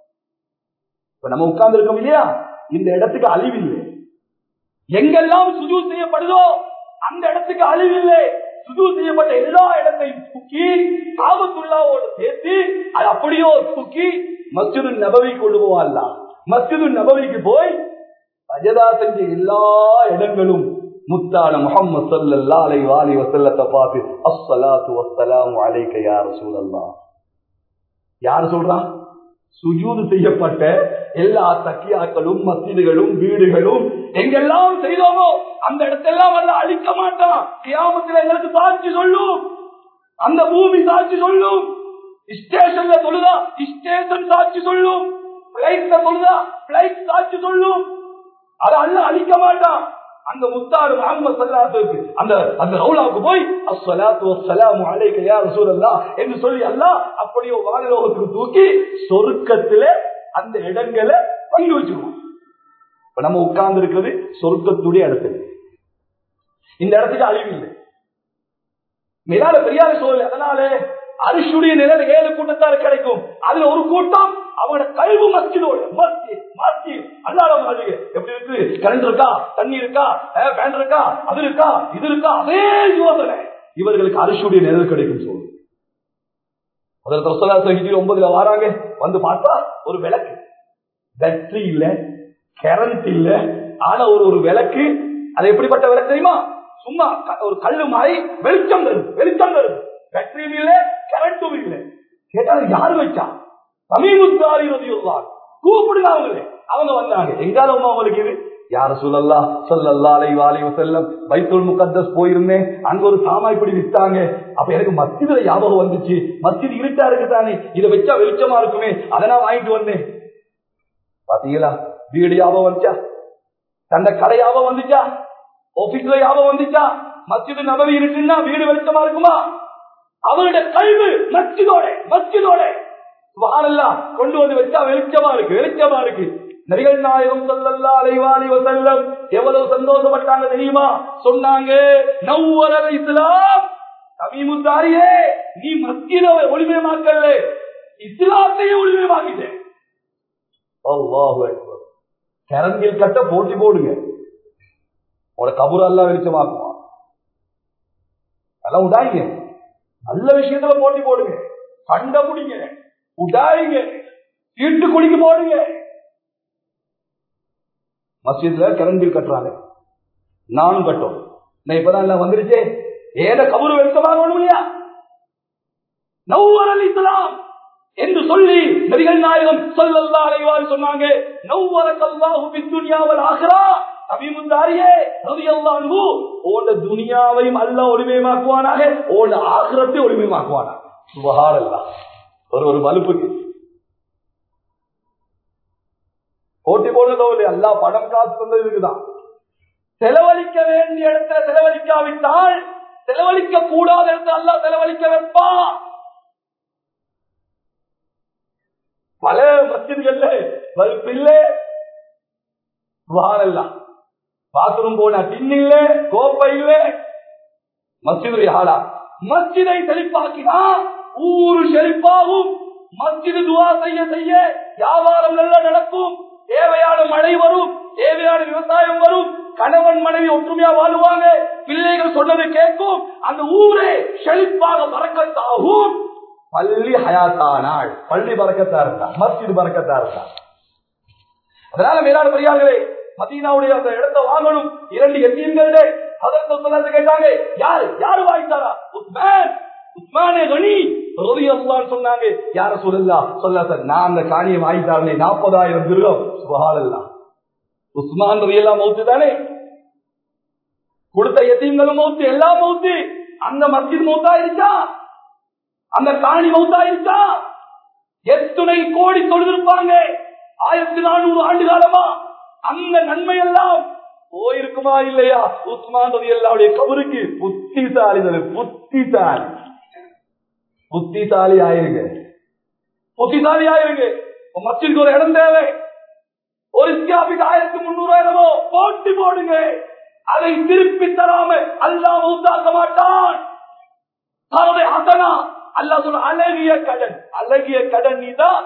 இப்ப நம்ம உட்கார்ந்து இருக்கோம் இல்லையா இந்த இடத்துக்கு அழிவில்லை எங்கெல்லாம் சுஜூ செய்யப்படுதோ அந்த இடத்துக்கு அழிவில்லை சுஜூ செய்யப்பட்ட எல்லா இடத்தையும் தூக்கி காபத்துள்ளாவோடு சேர்த்து அது அப்படியோ தூக்கி மஸ்ஜிது நபவி கொண்டு போவான்ல மஸ்ஜிது நபவிக்கு போய் சஜதா செஞ்ச எல்லா இடங்களும் முத்தான முகம்மது சல்லல்லா அலை வாலி வசல்லத்தை பார்த்து அஸ்ஸலாத்து வஸ்ஸலாமு அலைக்க யா ரசூலல்லாஹ் யார் சொல்றா சுஜூது செய்யப்பட்ட எல்லா தக்கியாக்களும் மசிதுகளும் வீடுகளும் எங்கெல்லாம் செய்தோமோ அந்த இடத்தெல்லாம் வந்து அழிக்க மாட்டான் கியாமத்தில் எங்களுக்கு சாட்சி சொல்லும் அந்த பூமி சாட்சி சொல்லும் ஸ்டேஷன்ல சொல்லுதா ஸ்டேஷன் சாட்சி சொல்லும் பிளைட்ல சொல்லுதா பிளைட் சாட்சி சொல்லும் அதை அல்ல அழிக்க மாட்டான் அந்த முத்தாடு முகமது சல்லாத்துக்கு அந்த அந்த ரவுலாவுக்கு போய் அஸ்ஸலாத்து வஸ்ஸலாமு அலைக்க யா ரசூலல்லாஹ் என்று சொல்லி அல்லாஹ் அப்படியே வானலோகத்துக்கு தூக்கி சொர்க்கத்திலே அந்த இடங்களை பங்கு வச்சிருவோம் இப்ப நம்ம உட்கார்ந்து இருக்கிறது சொர்க்கத்துடைய இடத்துல இந்த இடத்துக்கு அழிவு இல்லை மேலால பெரியார சோழல் அதனால அரிசுடைய நிழல் ஏழு கூட்டத்தார் கிடைக்கும் அதுல ஒரு கூட்டம் அவங்களோட கல்வி மஸ்ஜிதோட மஸ்ஜித் மஸ்ஜித் அல்லாத மாதிரி எப்படி இருக்கு கரண்ட் இருக்கா தண்ணி இருக்கா பேன் இருக்கா அது இருக்கா இது இருக்கா அதே யோசனை இவர்களுக்கு அரிசுடைய நிழல் கிடைக்கும் சொல்லு அதில் தொசலா சகிஜி ஒன்பதுல வராங்க வந்து பார்த்தா ஒரு விளக்கு பேட்டரி இல்ல கரண்ட் இல்ல ஆனா ஒரு ஒரு விளக்கு அது எப்படிப்பட்ட விளக்கு தெரியுமா சும்மா க- ஒரு கல்லு மாதிரி வெளிச்சம் தருது வெளிச்சம் தருது பேட்டரியும் இல்ல கரண்ட்டும் இல்ல கேட்டா அது யாரு வச்சா சமீபத்தாரி ரதியுள்ளார் கூப்பிடுங்க அவங்களே அவங்க வந்தாங்க எங்கால உமா அவங்களுக்கு இது யார சொல்லல்லா சொல்லல்லா அலை வாலை செல்லம் பைத்துல் முகத்தஸ் போயிருந்தேன் அங்க ஒரு சாமா இப்படி வித்தாங்க அப்ப எனக்கு மஸ்ஜிதுல ஞாபகம் வந்துச்சு மஸ்ஜித் இருட்டா இருக்குதானே இதை வச்சா வெளிச்சமா இருக்குமே அதை நான் வாங்கிட்டு வந்தேன் பாத்தீங்களா வீடு ஞாபகம் வந்துச்சா தந்த கடை ஞாபகம் வந்துச்சா ஆபீஸ்ல ஞாபகம் வந்துச்சா மஸ்ஜிது நபவி இருக்குன்னா வீடு வெளிச்சமா இருக்குமா அவருடைய கல்வி மஸ்ஜிதோட மஸ்ஜிதோட சுபஹானல்லாஹ் கொண்டு வந்து வச்சா வெளிச்சமா இருக்கு வெளிச்சமா இருக்கு நபிகள் நாயகம் ஸல்லல்லாஹு அலைஹி வஸல்லம் வஸல்லம் எவ்வளவு சந்தோஷப்பட்டாங்க தெரியுமா சொன்னாங்க நவ்வர இஸ்லாம் தமீமுத்தாரியே நீ மஸ்ஜித ஒளிமயமாக்கல இஸ்லாத்தையே ஒளிமயமாக்கிட்டேன் அல்லாஹு அக்பர் கரண்டில் கட்ட போட்டி போடுங்க உங்களோட கபூர் எல்லாம் வெளிச்சமாக்குமா அதெல்லாம் உடாய்ங்க நல்ல விஷயத்துல போட்டி போடுங்க சண்டை பிடிங்க உடாய்ங்க வீட்டு குடிக்கு போடுங்க மஸ்ஜித்ல கரண்ட் பில் கட்டுறாங்க நானும் கட்டும் நான் இப்பதான் எல்லாம் வந்துருச்சே ஏத கபூர் வெளிச்சமாகணும் இல்லையா நவ்வரல் இஸ்லாம் என்று சொல்லி நபிகள் நாயகம் சொல்லல்லா அலைவாறு சொன்னாங்க நவ்வரக்கல்லாஹு பித்துன்யாவல் ஆகிறா அபிமுந்தாரியே ரலியல்லாஹு ஓட துனியாவையும் அல்லாஹ் ஒளிமயமாக்குவானாக ஓட ஆகிரத்தை ஒளிமயமாக்குவானாக சுபஹானல்லாஹ் ஒரு ஒரு வலுப்புக்கு போட்டி போடுறதோ இல்லையா அல்லா படம் காசு தந்தது இருக்குதான் செலவழிக்க வேண்டிய இடத்துல செலவழிக்காவிட்டால் செலவழிக்க கூடாத இடத்துல அல்லா செலவழிக்க வைப்பான் பல மசிதிகள்ல பல்ப் இல்ல வாரல்லாம் பாத்ரூம் போன டின் இல்ல கோப்பை இல்ல மஸ்ஜிது ஹாலா மஸ்ஜிதை செழிப்பாக்கினா ஊரு செழிப்பாகும் மஸ்ஜிது துவா செய்ய செய்ய வியாபாரம் நல்லா நடக்கும் தேவையான மழை வரும் தேவையான விவசாயம் வரும் கணவன் மனைவி ஒற்றுமையா வாழுவாங்க பிள்ளைகள் சொன்னதை கேட்கும் அந்த ஊரே செழிப்பாக மறக்கத்தாகும் பள்ளி ஹயாத்தானாள் பள்ளி பறக்கத்தா இருந்தா மஸ்ஜித் பறக்கத்தா இருந்தா அதனால மேலான பெரியார்களே மதீனாவுடைய அந்த இடத்தை வாங்கணும் இரண்டு எத்தீன்களே அதற்கு சொன்னது கேட்டாங்க யாரு யாரு வாங்கிட்டாரா உஸ்மான் உஸ்மானே கனி ரவி அல்லான்னு சொன்னாங்க யார சொல்லலாம் சொல்ல சார் நான் அந்த காணியை வாங்கிட்டாரனே நாற்பதாயிரம் திருகம் சுபஹானல்லா உஸ்மான் ரவி எல்லாம் மௌத்து தானே கொடுத்த எத்தீன்களும் மௌத்து எல்லாம் மௌத்து அந்த மஸ்ஜித் மௌத்தாயிருச்சா அந்த காணி மௌத்தாயிருச்சா எத்துணை கோடி தொழுதிருப்பாங்க ஆயிரத்தி நானூறு ஆண்டு காலமா அந்த நன்மை எல்லாம் போயிருக்குமா இல்லையா உஸ்மான் ரவி அல்லாவுடைய கபருக்கு புத்திசாலி புத்திசாலி புத்திசாலி ஆயிருங்க புத்திசாலி ஆயிருங்க மஸ்ஜிதுக்கு ஒரு இடம் தேவை ஒரு ஸ்கியாபிக்கு ஆயிரத்தி முன்னூறு ஆயிரமோ போட்டி போடுங்க அதை திருப்பி தராம அல்லாஹ் உத்தாக்க மாட்டான் தரதை அசனா அல்லாஹ் சொல்ல அழகிய கடன் அழகிய கடன் நீதான்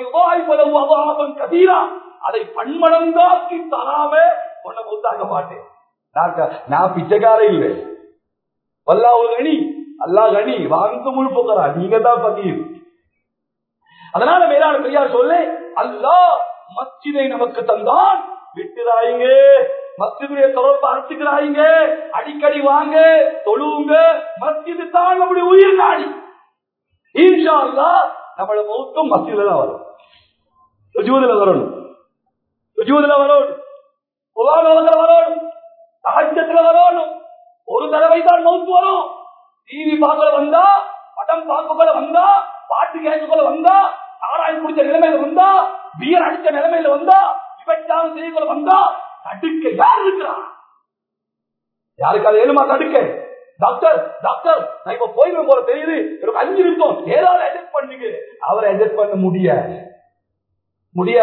கதீரா அதை பன்மடங்காக்கி தராம உன்னை உத்தாக்க மாட்டேன் நான் பிச்சைக்கார இல்லை வல்லா ஒரு கணி அல்லா கனி வாங்க முழு போகிறா நீங்க தான் பகீர் அதனால மேலான பெரியார் சொல்லு அல்லா மஸ்ஜிதை நமக்கு தந்தான் விட்டுறாயிங்க மஸ்ஜிதுடைய தொடர்பு அறுத்துக்கிறாங்க அடிக்கடி வாங்க தொழுவுங்க மஸ்ஜிது தான் நம்முடைய உயிர் நாடி ஈஷா அல்லா நம்மள மௌத்தும் மஸ்ஜிதுல தான் வரும் சுஜூதுல வரணும் சுஜூதுல வரணும் புலானோகத்துல வரணும் சகஜத்துல வரணும் ஒரு தடவை தான் மௌத்து வரும் டிவி பார்க்கல வந்தா படம் பார்க்கல வந்தா பாட்டு கேட்கல வந்தா ஆராய்ச்சி குடிச்ச நிலைமையில வந்தா பியர் அடிச்ச நிலைமையில வந்தா விபச்சாரம் செய்யல வந்தா தடுக்க யார் இருக்கிறா யாருக்கு அது ஏழுமா தடுக்க டாக்டர் டாக்டர் நான் இப்ப போயிடுவேன் போல தெரியுது எனக்கு அஞ்சு நிமிஷம் ஏதாவது அட்ஜஸ்ட் பண்ணுங்க அவரை அட்ஜஸ்ட் பண்ண முடிய முடிய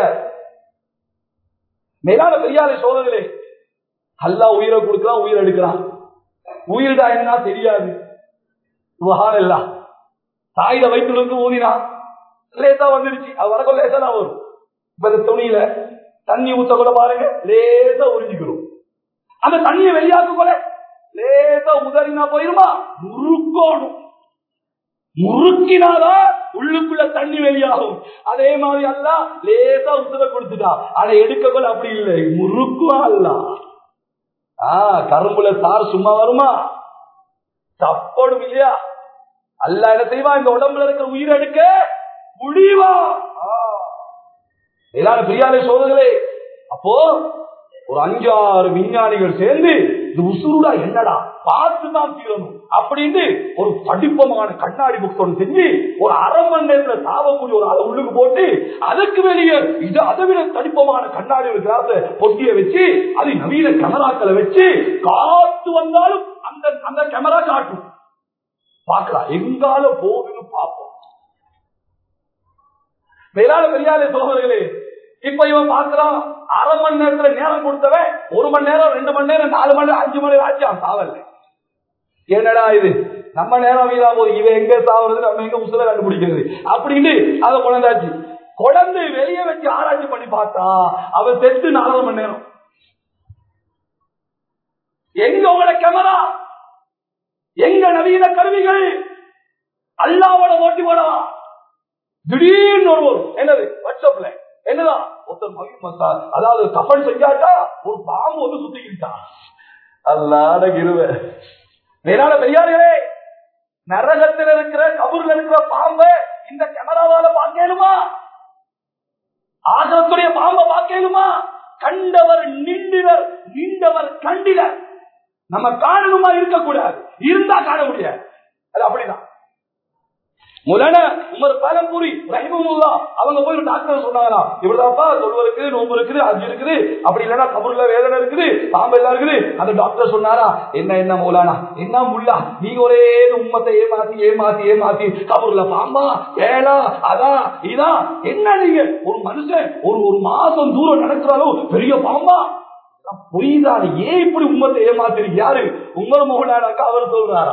மேலான பெரியாரை சோதர்களே அல்லா உயிரை கொடுக்கலாம் உயிர் எடுக்கிறான் உயிரிடா என்ன தெரியாது சுபஹானல்லா தாயில வயிற்றுல ஊதினா லேசா வந்துருச்சு அது வரக்கும் லேசா தான் வரும் இப்ப இந்த துணியில தண்ணி ஊத்த கூட பாருங்க லேசா உறிஞ்சிக்கிறோம் அந்த தண்ணியை வெளியாக்கு கூட லேசா உதறினா போயிருமா முறுக்கோணும் முறுக்கினாதான் உள்ளுக்குள்ள தண்ணி வெளியாகும் அதே மாதிரி அல்ல லேசா உசுர கொடுத்துட்டா ஆனா எடுக்க கூட அப்படி இல்லை முறுக்குவா அல்ல ஆஹ் கரும்புல சார் சும்மா வருமா தப்போடும் இல்லையா அல்ல என்ன செய்வா இந்த உடம்புல இருக்கிற உயிர் எடுக்க முடிவா எல்லாரும் பிரியாதை சோதர்களே அப்போ ஒரு அஞ்சாறு விஞ்ஞானிகள் சேர்ந்து இது உசுருடா என்னடா பார்த்து தான் தீரணும் அப்படின்னு ஒரு படிப்பமான கண்ணாடி புக்ஸ் செஞ்சு ஒரு அரை மணி நேரத்துல சாவக்கூடிய ஒரு அதை உள்ளுக்கு போட்டு அதுக்கு வெளியே இது அதை விட தடிப்பமான கண்ணாடி ஒரு கிளாஸ் பொட்டிய வச்சு அது நவீன கேமராக்களை வச்சு காத்து வந்தாலும் அந்த அந்த கேமரா காட்டும் பார்க்கலாம் எங்கால போகுதுன்னு பார்ப்போம் மேலான பெரியாலே சோழர்களே இப்ப இவன் பாக்குறான் அரை மணி நேரத்துல நேரம் கொடுத்தவன் ஒரு மணி நேரம் ரெண்டு மணி நேரம் நாலு மணி நேரம் அஞ்சு மணி நேரம் ஆச்சு அவன் சாவல்ல என்னடா இது நம்ம நேரம் வீணா போது இவன் எங்க சாவுறது நம்ம எங்க உசுல கண்டுபிடிக்கிறது அப்படின்னு அதை குழந்தாச்சு குழந்தை வெளியே வச்சு ஆராய்ச்சி பண்ணி பார்த்தா அவன் செத்து நாலரை மணி நேரம் எங்க உங்களோட கேமரா எங்க நவீன கருவிகள் அல்லாவோட ஓட்டி போடவா திடீர்னு ஒரு என்னது வாட்ஸ்அப்ல என்னதான் ஒருத்தர் மகிழ்மத்தா அதாவது கப்பல் செஞ்சாட்டா ஒரு பாம்பு வந்து சுத்திக்கிட்டான் அல்லாட கிருவ மேலான பெரியார்களே நரகத்தில் இருக்கிற கபூர்ல இருக்கிற பாம்பை இந்த கேமராவால பார்க்கலுமா ஆகத்துடைய பாம்பை பார்க்கலுமா கண்டவர் நின்றவர் நின்றவர் கண்டினர் நம்ம காணணுமா இருக்கக்கூடாது இருந்தா காண முடியாது அது அப்படிதான் முலன உமர் பலம்புரி ரஹிமுல்லா அவங்க போய் ஒரு டாக்டர் சொன்னாங்களா இவ்வளவுதாப்பா தொழுவ இருக்குது நோம்பு இருக்குது அஞ்சு இருக்குது அப்படி இல்லைன்னா கபூர்ல வேதனை இருக்குது பாம்பு எல்லாம் இருக்குது அந்த டாக்டர் சொன்னாரா என்ன என்ன மௌலானா என்ன முல்லா நீங்க ஒரே உம்மத்தை ஏமாத்தி ஏமாத்தி ஏமாத்தி கபூர்ல பாம்பா ஏலா அதான் இதான் என்ன நீங்க ஒரு மனுஷன் ஒரு ஒரு மாசம் தூரம் நடக்கிறாலும் பெரிய பாம்பா புரியுதா ஏன் இப்படி உம்மத்தை ஏமாத்திருக்கு யாரு உமர் மௌலானாக்கா அவர் சொல்றாரா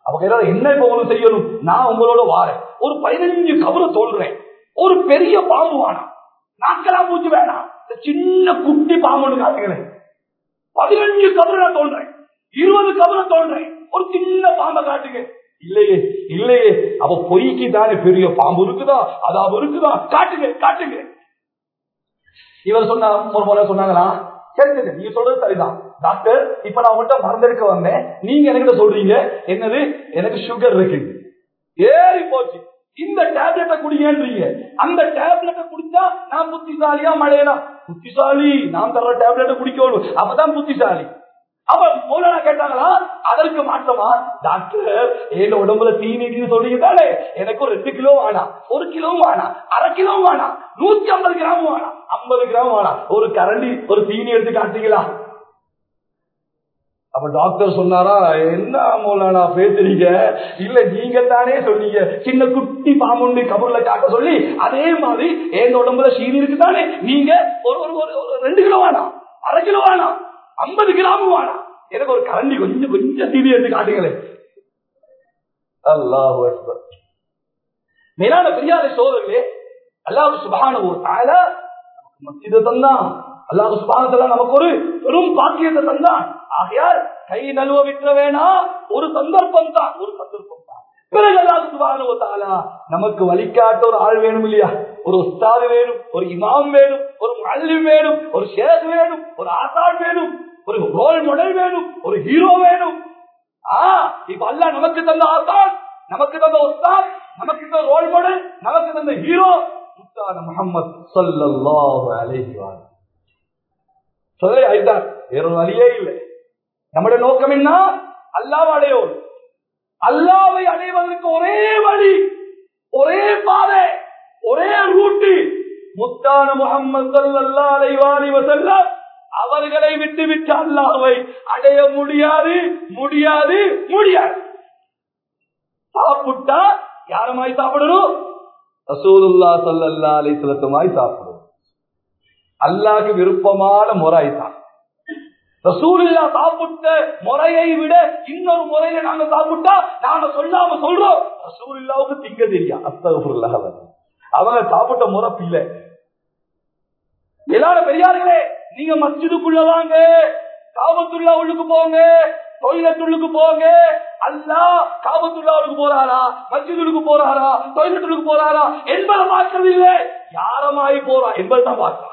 அவங்க எல்லாரும் என்ன இப்ப உங்களுக்கு செய்யணும் நான் உங்களோட வாரேன் ஒரு பதினஞ்சு கபரை தோல்றேன் ஒரு பெரிய பாம்பு வேணாம் நாக்கெல்லாம் பூச்சி வேணாம் இந்த சின்ன குட்டி பாம்புன்னு காட்டுகிறேன் பதினஞ்சு கபரை நான் தோல்றேன் இருபது கபரை தோல்றேன் ஒரு சின்ன பாம்பை காட்டுங்க இல்லையே இல்லையே அவ பொய்க்கு தானே பெரிய பாம்பு இருக்குதா அதாவது இருக்குதா காட்டுங்க காட்டுங்க இவர் சொன்ன ஒரு முறை சொன்னாங்களா சரி சரி நீங்க சொல்றது சரிதான் டாக்டர் இப்ப நான் உங்கள்கிட்ட மறந்தெடுக்க வந்தேன் நீங்க என்கிட்ட சொல்றீங்க என்னது எனக்கு சுகர் இருக்கு ஏறி போச்சு இந்த டேப்லெட்டை குடிங்கன்றீங்க அந்த டேப்லெட்டை குடிச்சா நான் புத்திசாலியா மழையலாம் புத்திசாலி நான் தர்ற டேப்லெட்டை குடிக்கணும் அப்பதான் புத்திசாலி அவ மூலனா கேட்டாங்களா அதற்கு மாற்றமா டாக்டர் என் உடம்புல தீனிக்கு சொல்றீங்க தானே எனக்கு ஒரு ரெண்டு கிலோ வேணாம் ஒரு கிலோ வேணாம் அரை கிலோ வேணாம் நூத்தி ஐம்பது கிராம் வேணாம் ஐம்பது கிராம் வேணாம் ஒரு கரண்டி ஒரு தீனி எடுத்து காட்டுங்களா அப்ப டாக்டர் சொன்னாரா என்ன மூலானா பேசுறீங்க இல்ல நீங்க தானே சொன்னீங்க சின்ன குட்டி பாம்புண்டு கபூர்ல காட்ட சொல்லி அதே மாதிரி என் உடம்புல சீனி இருக்கு தானே நீங்க ஒரு ஒரு ஒரு- ஒரு ரெண்டு கிலோ வேணாம் அரை கிலோ வேணாம் ஐம்பது கிராம் வேணாம் எனக்கு ஒரு கரண்டி கொஞ்சம் கொஞ்சம் தீனி எடுத்து காட்டுங்களேன் அல்லாஹ் மேலான பெரியாரை சோதர்களே அல்லாஹ் சுபான ஒரு தாயில மஸ்ஜிதை தந்தான் அல்லாஹ் சுபானத்துல நமக்கு ஒரு பெரும் பாக்கியத்தை தந்தான் ஆகையால் கை நழுவ விட்டுற வேணா ஒரு சந்தர்ப்பம் தான் ஒரு சந்தர்ப்பம் தான் பிறகு அல்லாஹ் சுபான ஒரு தாலா நமக்கு வழிகாட்ட ஒரு ஆள் வேணும் இல்லையா ஒரு உஸ்தாது வேணும் ஒரு இமாம் வேணும் ஒரு மல்லிம் வேணும் ஒரு ஷேக் வேணும் ஒரு ஆசான் வேணும் ஒரு ரோல் மாடல் வேணும் ஒரு ஹீரோ வேணும் ஆ இப்ப அல்லாஹ் நமக்கு தந்த ஆசான் நமக்கு தந்த உஸ்தாத் நமக்கு தந்த ரோல் மாடல் நமக்கு தந்த ஹீரோ முத்தான முகமது சொல்லல்லாஹு அலைஹி வஸல்லம் சொல்லி ஆயிட்டார் வேற ஒரு வழியே இல்லை நம்முடைய நோக்கம் என்ன அல்லாஹ் அடையோம் அல்லாவை அடைவதற்கு ஒரே வழி ஒரே பாதை ஒரே ரூட்டு முத்தான முகமது ஸல்லல்லாஹு அலைஹி வஸல்லம் அவர்களை விட்டு விட்டு அல்லாஹ்வை அடைய முடியாது முடியாது முடியாது சாப்பிட்டா யாருமாய் சாப்பிடணும் ரசூலுல்லா ஸல்லல்லாஹு அலைஹி வஸல்லமாய் சாப்பிடணும் அல்லாஹ்க்கு விருப்பமான முறை தான் ரசூலுல்லா சாப்பிட்ட முறையை விட இன்னொரு முறையில நாங்க சாப்பிட்டா நாங்க சொல்லாம சொல்றோம் ரசூலுல்லாவுக்கு திங்க தெரியா அஸ்தகுல்லாஹ் அவங்க சாப்பிட்ட முறை பிள்ளை எல்லாரும் பெரியார்களே நீங்க மஸ்ஜிதுக்குள்ள வாங்க காபத்துல்லா உள்ளுக்கு போங்க டொய்லெட்டுள்ளுக்கு போங்க அல்லா காபத்துல்லாவுக்கு போறாரா மஸ்ஜிதுக்கு போறாரா டொய்லெட்டுக்கு போறாரா என்பதை பார்க்கவில்லை யாரமாய் போறா என்பதுதான் பார்க்கலாம்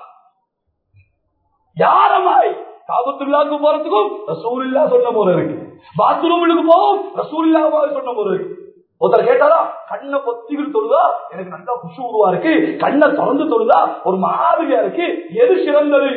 யாரமாய் காபத்துல்லாவுக்கு போறதுக்கும் ரசூலில்லா சொன்ன முறை இருக்கு பாத்ரூமுக்கு போகும் ரசூலில்லா சொன்ன முறை இருக்கு ஒருத்தர் கேட்டாரா கண்ணை பொத்திக்கிட்டு தொழுதா எனக்கு நல்லா குஷு உருவா இருக்கு கண்ணை திறந்து தொழுதா ஒரு மாதிரியா இருக்கு எது சிறந்தது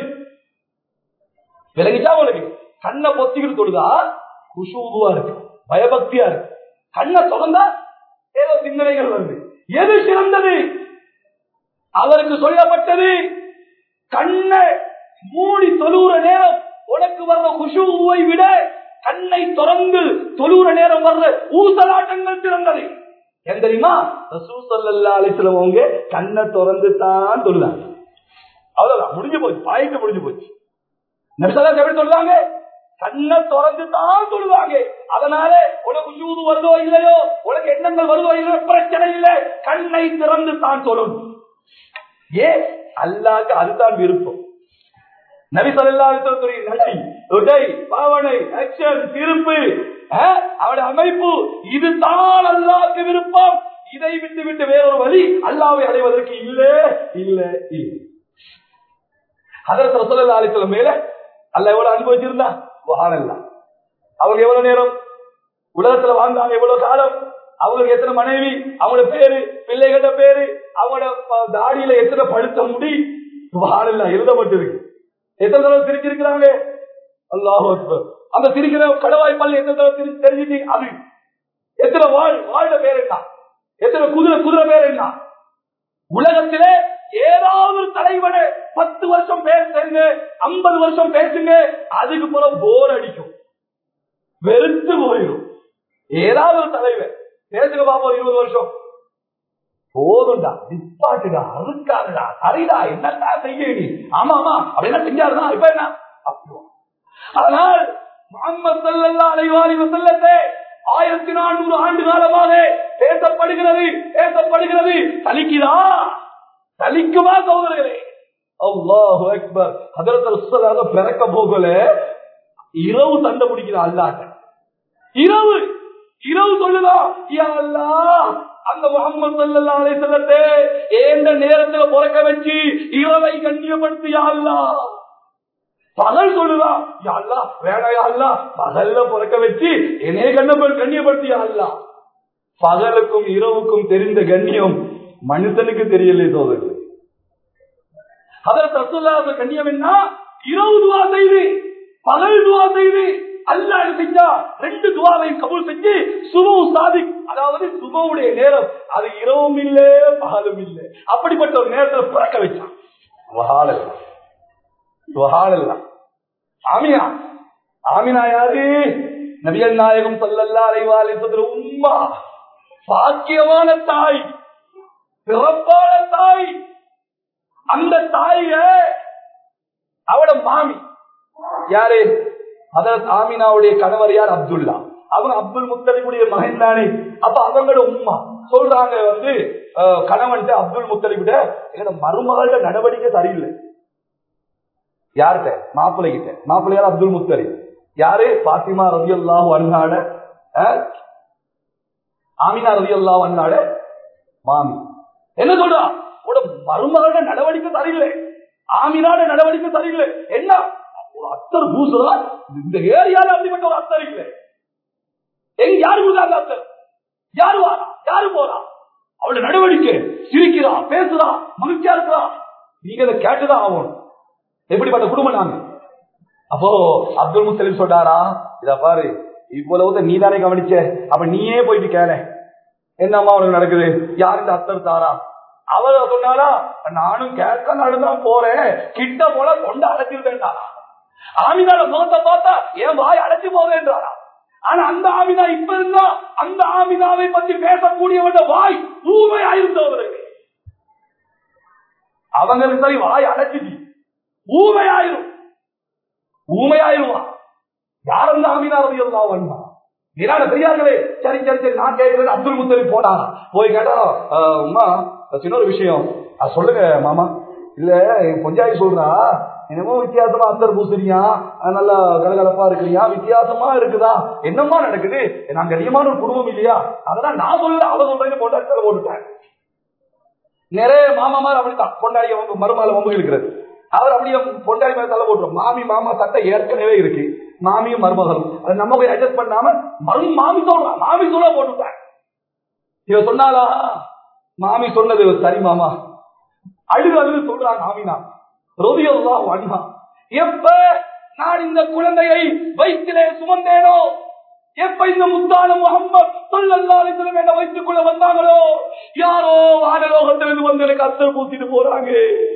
விலகிட்டா உனக்கு கண்ணை பொத்திக்கிட்டு தொழுதா குஷு உருவா இருக்கு பயபக்தியா இருக்கு கண்ணை திறந்தா ஏதோ சிந்தனைகள் வருது எது சிறந்தது அவருக்கு சொல்லப்பட்டது கண்ணை மூடி தொழுகிற நேரம் உனக்கு வர்ற குஷுவை விட கண்ணை திறந்து தொழுகிற நேரம் வர்ற ஊசலாட்டங்கள் சிறந்தது ஏன் தெரியுமா ரசூசல்லா அலிஸ்லவங்க கண்ணை திறந்து தான் தொழுதாங்க அவ்வளவுதான் முடிஞ்சு போச்சு பாயிட்டு முடிஞ்சு போச்சு நபிசல்லா எப்படி சொல்லுவாங்க கண்ணை திறந்து தான் தொழுவாங்க அதனால உனக்கு சூது வருதோ இல்லையோ உனக்கு எண்ணங்கள் வருதோ இல்லையோ பிரச்சனை இல்லை கண்ணை திறந்து தான் சொல்லணும் ஏன் அல்லாக்கு அதுதான் விருப்பம் நபி சொல்லி நடை தொடை பாவனை ஆக்ஷன் திருப்பு அவருடைய அமைப்பு இதுதான் அல்லாக்கு விருப்பம் இதை விட்டு விட்டு வேறொரு வழி அல்லாவை அடைவதற்கு இல்ல இல்ல இல்ல அதற்கு ரசோல்லா அலிஸ்ல மேல அல்ல எவ்வளவு அனுபவிச்சிருந்தா வாழலாம் அவங்க எவ்வளவு நேரம் உலகத்துல வாழ்ந்தாங்க எவ்வளவு காலம் அவங்களுக்கு எத்தனை மனைவி அவங்களோட பேரு பிள்ளைகளோட பேரு அவங்களோட தாடியில எத்தனை பழுத்த முடி வாழலாம் எழுதப்பட்டிருக்கு எத்தனை தடவை சிரிச்சிருக்கிறாங்க அல்லாஹ் அந்த சிரிக்கிற கடவாய் பள்ளி எத்தனை தடவை தெரிஞ்சுட்டு அது எத்தனை வாழ் வாழ்ந்த பேர் என்ன எத்தனை குதிரை குதிரை பேர் என்ன உலகத்திலே ஏதாவது ஒரு தலைவனை பத்து வருஷம் பேசுங்க ஐம்பது வருஷம் பேசுங்க அதுக்கு பிறகு போர் அடிக்கும் வெறுத்து போயிடும் ஏதாவது ஒரு தலைவர் பேசுங்க பாப்போம் இருபது வருஷம் போதும்டா நிப்பாட்டுடா அறுக்காதுடா சரிடா என்னடா செய்ய நீ ஆமா ஆமா அப்படின்னா செஞ்சாருதான் இப்ப என்ன அதனால் முகமது சல்லல்லா அலைவாரி வசல்லத்தை ஆயிரத்தி நானூறு ஆண்டு காலமாக பேசப்படுகிறது பேசப்படுகிறது சலிக்குதா சலிக்குமா சகோதரர்களே அல்லாஹு அக்பர் அதற்கு பிறக்க போகல இரவு சண்டை பிடிக்கிற அல்லாட்ட இரவு இரவு சொல்லுதா யா அல்லாஹ் அந்த முகமது சல்லல்லாஹு அலைஹி வஸல்லத்தை ஏந்த நேரத்துல பிறக்க வச்சு இரவை கண்ணியப்படுத்தியா அல்லாஹ் பகல் சொல்லுதா யா அல்லாஹ் வேணா யா அல்லாஹ் பகல்ல பிறக்க வச்சு என்னைய கண்ணப்பன் கண்ணியப்படுத்தியா அல்லாஹ் பகலுக்கும் இரவுக்கும் தெரிந்த கண்ணியம் மனுஷனுக்கு தெரியலே சோதரர்களே அதற்கு ரசூல்லாவுக்கு கண்ணியம் என்ன இரவு துவா செய்து பகல் துவா செய்து அல்லா என்ன செஞ்சா ரெண்டு துவாவையும் கபூல் செஞ்சு சுபு சாதி அதாவது சுபவுடைய நேரம் அது இரவும் இல்லை பகலும் இல்லை அப்படிப்பட்ட ஒரு நேரத்தில் பிறக்க வச்சான் வஹாலல்லா. வஹாலல்லா. ஆமினா ஆமினா யாரு நபிகள் நாயகம் சல்லல்லா அலைவாலை உம்மா பாக்கியமான தாய் பிறப்பான தாய் அந்த தாய அவட மாமி யாரு அதாவது ஆமினாவுடைய கணவர் யார் அப்துல்லா அவங்க அப்துல் முத்தலிபுடைய மகன் தானே அப்ப அவங்களோட உம்மா சொல்றாங்க வந்து அஹ், கணவன்ட்ட அப்துல் முத்தலிபிட எங்களோட மருமகளோட நடவடிக்கை சரியில்லை யார்கிட்ட மாப்பிள்ளை கிட்ட மாப்பிள்ளை யார் அப்துல் முத்தலிப் யாரு பாத்திமா ரவி அல்லாஹு அண்ணாட ஆமினா ரவி அல்லாஹு அண்ணாட மாமி என்ன சொல்றா உட மருமகளோட நடவடிக்கை சரியில்லை ஆமினாட நடவடிக்கை சரியில்லை என்ன ஒரு அத்தர் பூசுறா இந்த ஏரியால அப்படிப்பட்ட ஒரு அத்தர் இல்லை எங்க யாரு கொடுக்காங்க அத்தர் யாரு வாரா யாரு போறா அவளோட நடவடிக்கை சிரிக்கிறா பேசுறா மகிழ்ச்சியா இருக்கிறா நீங்க இதை கேட்டுதான் ஆகணும் எப்படிப்பட்ட குடும்பம் நாங்க அப்போ அப்துல் முத்தலிம் சொல்றாரா இத பாரு இவ்வளவு நீ தானே கவனிச்ச அப்ப நீயே போயிட்டு கேள என்னம்மா உனக்கு நடக்குது யார் இந்த அத்தர் தாரா அவ சொன்னாரா நானும் கேட்க நடந்தான் போறேன் கிட்ட போல கொண்டு அடைச்சிருந்தேன்டாரா ஆமினால முகத்தை பார்த்தா என் வாய் அடைச்சு போவேன்றாரா ஆனா அந்த ஆமினா இப்ப இருந்தா அந்த ஆமினாவை பத்தி பேசக்கூடியவட வாய் ஊமையாயிருந்தவர்கள் அவங்களுக்கு சரி வாய் அடைச்சிச்சு ஊமையாயிரும் ஊமையாயிருவா யார் அந்த ஆமினா ரவி அல்லா வந்தா நீரான பெரியார்களே சரி சரி சரி நான் கேட்கிறேன் அப்துல் முத்தலி போனாரா போய் கேட்டா "அஹ், அம்மா சின்ன ஒரு விஷயம் அது சொல்லுங்க மாமா இல்ல என் கொஞ்சாயி சொல்றா என்னமோ வித்தியாசமா அத்தர் பூசுறியா அஹ் நல்லா கலகலப்பா இருக்கிறியா வித்தியாசமா இருக்குதா என்னம்மா நடக்குது நான் கண்ணியமான ஒரு குடும்பம் இல்லையா அதெல்லாம் நான் சொல்ல அவ சொல்றேன்னு கொண்டாடி போட்டுட்டேன் நிறைய மாமாமார் அப்படித்தான் கொண்டாடி அவங்க மருமால வம்பு இருக்கிறது அவர் அப்படியே பொண்டாடி மேல தலை போட்டுரும் மாமி மாமா சட்டை ஏற்கனவே இருக்கு மாமியும் மருமகளும் அதை நம்ம போய் அட்ஜஸ்ட் பண்ணாம மறு மாமி சொல்றான் மாமி சொல்ல போட்டுட்டாங்க இவ சொன்னாலா மாமி சொன்னது சரி மாமா அழுது அழுது சொல்றாங்க ஆமினா ரோதியல்லா அண்ணா எப்ப நான் இந்த குழந்தையை வயிற்றிலே சுமந்தேனோ எப்ப இந்த முத்தான முகம்மது சொல்லல்லா அலிஸ்லம் என்ன வயிற்றுக்குள்ள வந்தாங்களோ யாரோ வானலோகத்திலிருந்து வந்து எனக்கு அத்தர் பூத்திட்டு போறாங்க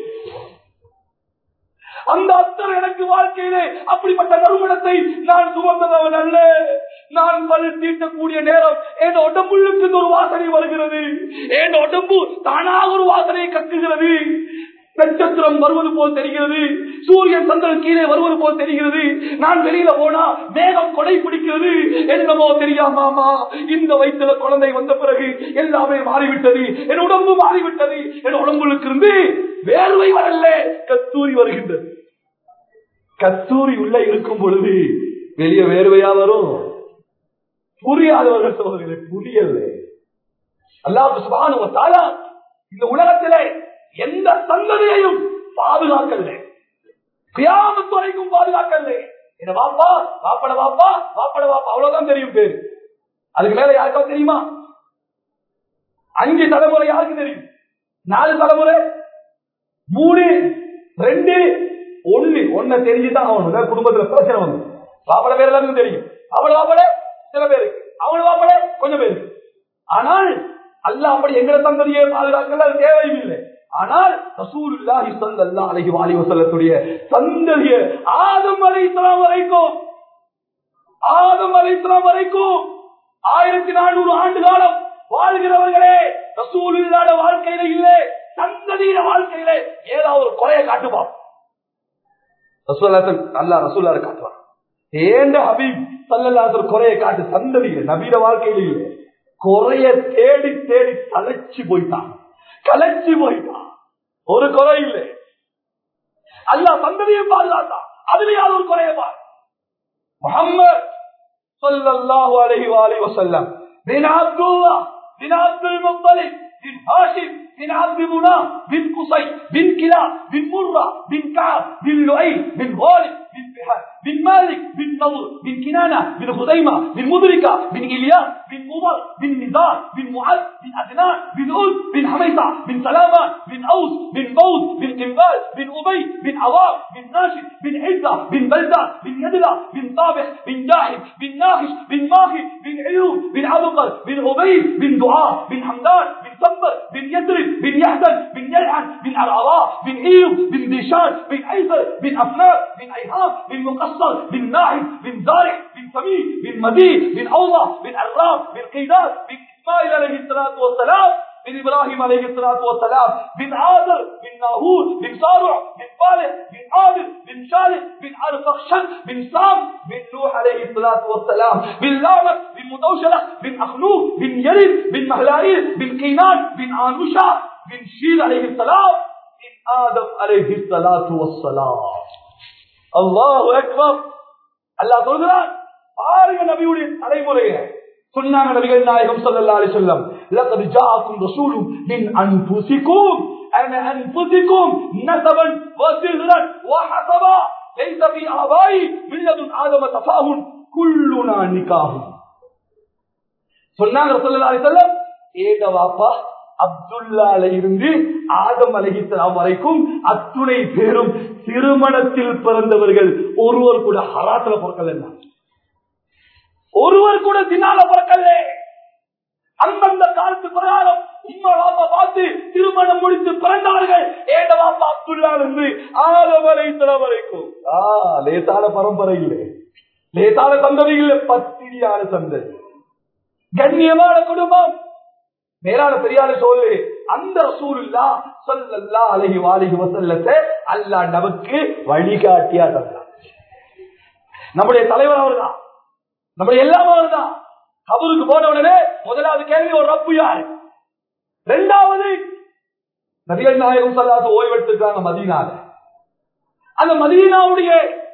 அந்த அத்தர் எனக்கு வாழ்க்கையிலே அப்படிப்பட்ட நறுமணத்தை நான் சுமந்தவன் அல்ல நான் பல் தீட்டக்கூடிய நேரம் என் உடம்புள்ளுக்கு ஒரு வாசனை வருகிறது என் உடம்பு தானாக ஒரு வாசனையை கக்குகிறது நட்சத்திரம் வருவது போல் தெரிகிறது சூரியன் சந்திரன் கீழே வருவது போல் தெரிகிறது நான் வெளியில போனா மேகம் கொடை பிடிக்கிறது என்னமோ தெரியாமாமா இந்த வயிற்றுல குழந்தை வந்த பிறகு எல்லாமே மாறிவிட்டது என் உடம்பு மாறிவிட்டது என் உடம்புக்கு இருந்து வேர்வை வரல கத்தூரி வருகின்றது கத்தூரி உள்ள இருக்கும் பொழுது வெளிய வேர்வையா வரும் புரியாதவர்கள் சோதனை புரியல அல்லாஹ் சுபானு தாலா இந்த உலகத்திலே எந்த சந்ததியையும் பாதுகாக்கல கியாமத்து வரைக்கும் பாதுகாக்கல என்ன வாப்பா வாப்பட வாப்பா வாப்பட வாப்பா அவ்வளவுதான் தெரியும் பேரு அதுக்கு மேல யாருக்காவது தெரியுமா அஞ்சு தலைமுறை யாருக்கு தெரியும் நாலு தலைமுறை மூணு ரெண்டு ஒண்ணு ஒன்ன தெரிஞ்சுதான் ஆகணும் ஏதாவது குடும்பத்துல பிரச்சனை வந்து வாப்பட பேர் எல்லாருக்கும் தெரியும் அவள வாப்பட சில பேருக்கு அவள வாப்பட கொஞ்சம் பேருக்கு ஆனால் அல்லாஹ் அப்படி எங்களை சந்ததியை பாதுகாக்கல அது தேவையில்லை ஆனால் ரசூலுல்லாஹி ஸல்லல்லாஹு அலைஹி வஸல்லம் வஸல்லத்துடைய சந்ததிய ஆதம் அலைஹிஸ்ஸலாம் வரைக்கும் ஆதம் அலைஹிஸ்ஸலாம் வரைக்கும் ஆயிரத்தி நானூறு ஆண்டு காலம் வாழ்கிறவர்களே ரசூலுல்லாஹ்ட வாழ்க்கையில இல்லை சந்ததியில வாழ்க்கையில ஏதாவது ஒரு குறைய காட்டுவான் ரசூல்லா அல்லா ரசூல்லா காட்டுவான் ஏண்ட ஹபீப் சல்லல்லாசர் குறைய காட்டு சந்ததிகள் நவீன வாழ்க்கையில் இல்லை குறைய தேடி தேடி கலைச்சு போயிட்டான் கலைச்சு போயிட்டான் ஒரு குறை இல்லை அல்லா சந்ததியை பாதுகாத்தான் அதுலயாவது ஒரு குறைய பாரு முகம்மது சொல்லல்லாஹு அலைஹி வாலி வசல்லம் பின் அப்துல்லா பின் அப்துல் முத்தலிப் பின் ஹாஷிம் بن عبد مناف بن قصي بن كلاب بن مرة بن كعب بن لؤي بن غالب بن فهد بن مالك بن نضر بن كنانة بن خزيمة بن مدركة بن إلياس بن مضر بن نزار بن معد بن أدنان بن أود بن حميصة بن سلامان بن أوس بن بوز بن قنبال بن أبي بن عوام بن ناشد بن عزة بن بلدة بن يدلة بن طابح بن جاحد بن ناخش بن ماخي بن عيوب بن عبقر بن عبيد بن دعاء بن حمدان بن سبر بن يدرب بن يحزن بن يلعن بن عرعراء بن ايوب بن ديشان بن عيسر بن افنان بن ايهام بن مقصر بن ناحم بن زارع بن سمين بن مدين بن اوضح بن عرام بن قيداد بن اسماعيل عليه الصلاه والسلام بن ابراهيم عليه الصلاه والسلام بن عازر بن ناهور بن صارع بن صالح بن عامر بن شالح بن ارفخشد بن سام بن نوح عليه الصلاه والسلام بن لامك بن مدوشله بن اخنوف بن يرد بن مهلائيل بن قينان بن انوشا بن شيل عليه السلام بن ادم عليه الصلاه والسلام الله اكبر அல்லாஹ் சொல்கிறான் பாருங்க நபியுடைய தலைமுறையை சொன்னாங்க நபிகள் நாயகம் ஸல்லல்லாஹு அலைஹி வஸல்லம் லقد جاءكم رسول من انفسكم ان انفسكم نسبا وسهرا وحسبا ليس في ابائي من لدن ادم تفاهم كلنا نكاح சொன்னாங்க ஸல்லல்லாஹு அலைஹி வஸல்லம் ஏக வாப்பா அப்துல்லால இருந்து ஆதம் அலஹிஸ்லாம் வரைக்கும் அத்துணை பேரும் திருமணத்தில் பிறந்தவர்கள் ஒருவர் கூட ஹராத்துல பிறக்கல ஒருவர் கூட தினால பிறக்கல அந்தந்த காலத்து பிரகாரம் உம்மா வாப்பா பார்த்து திருமணம் முடித்து பிறந்தார்கள் ஏட வாப்பா அப்துல்லா இருந்து ஆதம் அலைஹிஸ்லாம் வரைக்கும் ஆ லேசான பரம்பரை இல்லை லேசான சந்ததி இல்லை பத்திரியான சந்ததி கண்ணியமான குடும்பம் மேலான பெரியார சொல்லு அந்த ரசூலுல்லா சொல்லல்லா அழகி வாலிகி வசல்லத்தை அல்லா நமக்கு வழிகாட்டியா தந்தான் நம்முடைய தலைவர் அவர்தான் நம்முடைய எல்லாம் அவர்தான் கபருக்கு போன உடனே முதலாவது கேள்வி ஒரு ரப்பு யாரு ரெண்டாவது நபிகள் நாயகம் சொல்லாத ஓய்வெடுத்திருக்காங்க மதீனால அந்த மதீனாவுடைய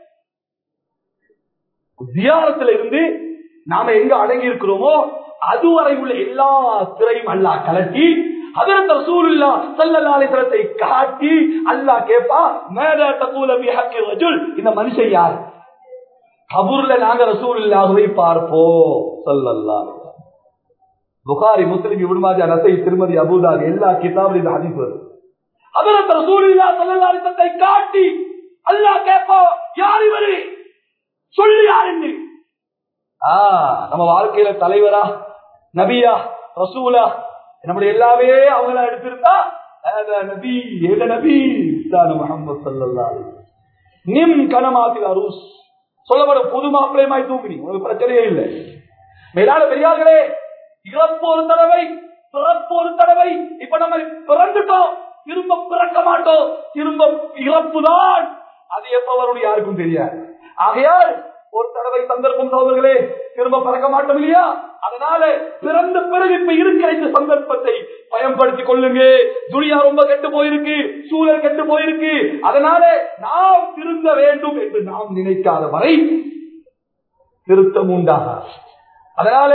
தியாரத்துல இருந்து நாம எங்க அடங்கி இருக்கிறோமோ அதுவரை உள்ள எல்லா திரையும் அல்லா கலட்டி அதற்கு ரசூலுல்லா ஸல்லல்லாஹு அலைஹி வஸல்லத்தை காட்டி அல்லாஹ் கேப்பா மேதா தகூல பி ஹக்கி ரஜுல் இந்த மனுஷன் யார் கபூர்ல நாங்க ரசூலுல்லாஹ்வை பார்ப்போம் ஸல்லல்லாஹு அலைஹி வஸல்லம் புகாரி முஸ்லிம் இப்னு மாஜா நசை திருமதி அபூதாக் எல்லா கிதாபிலும் இந்த ஹதீஸ் வருது அதற்கு ரசூலுல்லா ஸல்லல்லாஹு அலைஹி வஸல்லத்தை காட்டி அல்லாஹ் கேப்பா யார் இவரு சொல்லு யார் என்று நம்ம வாழ்க்கையில தலைவரா நபியா ரசூலா நம்முடைய எல்லாமே அவங்கள எடுத்திருந்தா நபி ஏத நபி முகமது சல்லா நிம் கனமாத்தில் அரூஸ் சொல்லப்படும் புது மாப்பிள்ளையமாய் தூங்குனி உங்களுக்கு பிரச்சனையே இல்லை மேலான பெரியார்களே இறப்பு ஒரு தடவை பிறப்பு ஒரு தடவை இப்ப நம்ம பிறந்துட்டோம் திரும்ப பிறக்க மாட்டோம் திரும்ப இறப்பு தான் அது எப்ப வரும் யாருக்கும் தெரியாது ஆகையால் ஒரு தடவை சந்தர்ப்பம் சோதர்களே திரும்ப பறக்க மாட்டோம் இல்லையா அதனால பிறந்த பிறகு இப்ப இருக்கிற இந்த சந்தர்ப்பத்தை பயன்படுத்திக் கொள்ளுங்க துணியா ரொம்ப கெட்டு போயிருக்கு சூழல் கெட்டு போயிருக்கு அதனால நாம் திருந்த வேண்டும் என்று நாம் நினைக்காத வரை திருத்தம் உண்டாக அதனால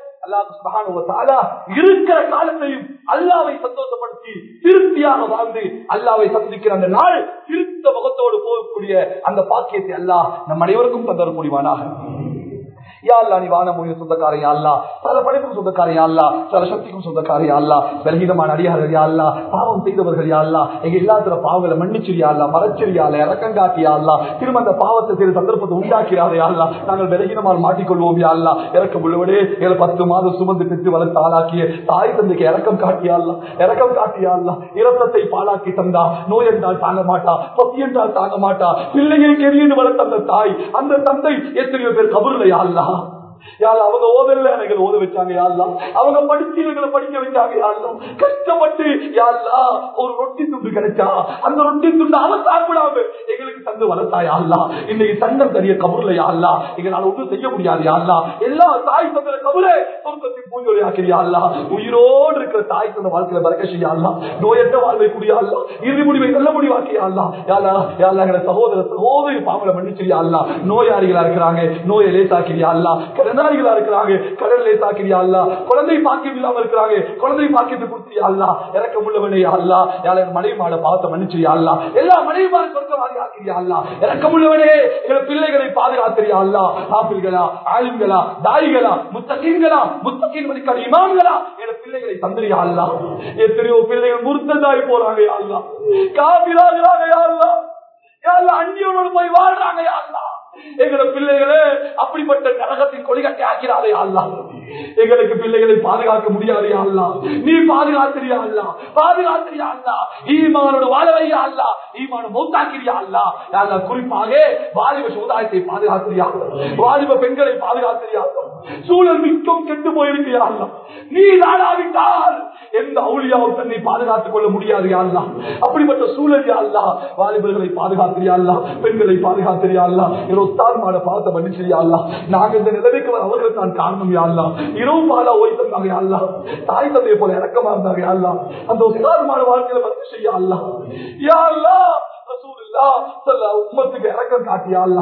இருக்கிற காலத்தையும் அல்லாவை சந்தோஷப்படுத்தி திருப்தியாக வாழ்ந்து அல்லாவை சந்திக்கிற அந்த நாள் திருத்த முகத்தோடு போகக்கூடிய அந்த பாக்கியத்தை அல்லாஹ் நம் அனைவருக்கும் தந்தர முடிவானாக யாழ்லா நீ வான மொழியின் சொந்தக்காரன் யாழ்லா பல படைப்புக்கும் சொந்தக்காரன் யாழ்லா சில சக்திக்கும் சொந்தக்காரன் யாழ்லா பலகீனமான அடியார்கள் யாழ்லா பாவம் செய்தவர்கள் யாழ்லா எங்க எல்லாத்துல பாவங்களை மன்னிச்சிரு யாழ்லா மறைச்சிரு யாழ்லா இறக்கம் காட்டி யாழ்லா திரும்ப அந்த பாவத்தை செய்த சந்தர்ப்பத்தை உண்டாக்கிறாரே யாழ்லா நாங்கள் பலகீனமாக மாட்டிக்கொள்வோம் யாழ்லா இறக்கம் உள்ளவடே எங்களை பத்து மாதம் சுமந்து பெற்று வளர்த்து ஆளாக்கிய தாய் தந்தைக்கு இறக்கம் காட்டியாள்லா இறக்கம் காட்டியாள்லா இரத்தத்தை பாலாக்கி தந்தா நோய் என்றால் தாங்க மாட்டா பசி என்றால் தாங்க மாட்டா பிள்ளையை கெரியன்னு வளர்த்த அந்த தாய் அந்த தந்தை எத்தனையோ பேர் கபூர்ல யாழ்லா யாழ் அவங்க ஓதல எங்களை ஓத வச்சாங்க யாழ்லாம் அவங்க படிச்சு எங்களை படிக்க வச்சாங்க யாழ்லாம் கஷ்டப்பட்டு யாழ்லா ஒரு ரொட்டி துண்டு கிடைச்சா அந்த ரொட்டி துண்டு அவன் சாப்பிடாம எங்களுக்கு தந்து வளர்த்தா யாழ்லா இன்னைக்கு தன்னம் தெரிய கபூர்ல யாழ்லா எங்களால ஒன்றும் செய்ய முடியாது யாழ்லா எல்லா தாய் தந்திர கபூரே சொர்க்கத்தின் பூஜை ஆக்கிறியா அல்லா உயிரோடு இருக்கிற தாய் தந்த வாழ்க்கையில பறக்க செய்யா அல்லா நோயற்ற வாழ்வை கூடிய அல்லா இறுதி முடிவை நல்ல முடிவாக்கியா அல்லா யாரா யாரா எங்களை சகோதர சகோதரி பாவலை மன்னிச்சிரியா அல்லா நோயாளிகளா இருக்கிறாங்க நோயை லேசாக்கிறியா அல்லா கடனாளிகளா இருக்கிறாங்க கடன் லேசாக்கிறியா அல்லா குழந்தை பாக்கியம் இல்லாம இருக்கிறாங்க குழந்தை பாக்கியத்தை கொடுத்தியா அல்லா இறக்க உள்ளவனே அல்லா யார மனைவி மாட பாவத்தை மன்னிச்சிரியா அல்லா எல்லா மனைவி மாட சொர்க்கவாதி ஆக்கிறியா அல்லா இறக்க உள்ளவனே எங்களை பிள்ளைகளை பாதுகாத்திரியா அல்லா ஆப்பிள்களா ஆலிம்களா தாய்களா முத்தகீன்களா முத்தகீன் வழிகாடு இமாம்களா என் பிள்ளைகளை தந்திரியா அல்லா எத்தனையோ பிள்ளைகள் முருத்ததாய் போறாங்க யா அல்லா காபிராகிறாங்க யா அல்லா யா அல்லா அந்நியோடு போய் வாழ்றாங்க யா அல்லா எங்களோட பிள்ளைகளே அப்படிப்பட்ட நரகத்தின் கொடிகட்டை ஆக்கிறாரே அல்லா எங்களுக்கு பிள்ளைகளை பாதுகாக்க முடியாது அல்லா நீ பாதுகாத்திரியா அல்லா பாதுகாத்திரியா அல்லா ஈமானோட வாழவையா அல்லா ஈமான மௌத்தாக்கிறியா அல்லா அல்லா குறிப்பாக வாலிப சமுதாயத்தை பாதுகாத்திரியா வாலிப பெண்களை பாதுகாத்திரியா சூழல் மிக்கம் கெட்டு போயிருக்கியா அல்லா நீ நாடாவிட்டால் எந்த அவுளியாவும் தன்னை பாதுகாத்துக் கொள்ள முடியாது அல்லா அப்படிப்பட்ட சூழல் அல்லா வாலிபர்களை பாதுகாத்திரியா அல்லா பெண்களை பாதுகாத்திரியா அல்லா ஒத்தான்மான பாவத்தை மன்னிச்சியா அல்லா நாங்க இந்த நிலைமைக்கு வர அவர்கள் தான் காரணம் யாழ்லா இரவு பாலா ஓய் தந்தாங்க அல்லா தாய் தந்தையை போல இறக்கமா இருந்தாங்க அல்லா அந்த ஒரு சிதாரமான வாழ்க்கையில வந்து செய்ய அல்லா யா அல்லா ரசூலுல்லா சொல்ல உம்மத்துக்கு இறக்கம் காட்டியா அல்லா